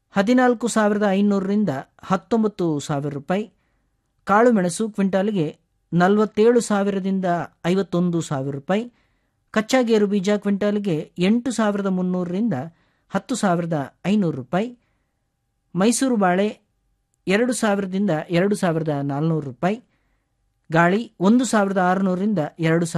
ಹದಿನಾಲ್ಕು ಸಾವಿರದ ಐನೂರರಿಂದ ಹತ್ತೊಂಬತ್ತು ಸಾವಿರ ರೂಪಾಯಿ ಕಾಳು ಮೆಣಸು ಕ್ವಿಂಟಾಲ್ಗೆ ನಲವತ್ತೇಳು ಸಾವಿರದಿಂದ ಐವತ್ತೊಂದು ಸಾವಿರ ರೂಪಾಯಿ ಕಚ್ಚಾ ಗೇರು ಬೀಜ ಕ್ವಿಂಟಾಲ್ಗೆ ಎಂಟು ಸಾವಿರದ ಮುನ್ನೂರರಿಂದ ಹತ್ತು ಸಾವಿರದ ಐನೂರು ರೂಪಾಯಿ ಮೈಸೂರು ಬಾಳೆ ಎರಡು ಸಾವಿರದಿಂದ ಎರಡು ಸಾವಿರದ ನಾಲ್ನೂರು ರೂಪಾಯಿ ಗಾಳಿ ಒಂದು ಸಾವಿರದ ಆರುನೂರರಿಂದ ಎರಡು ಸಾವಿರದ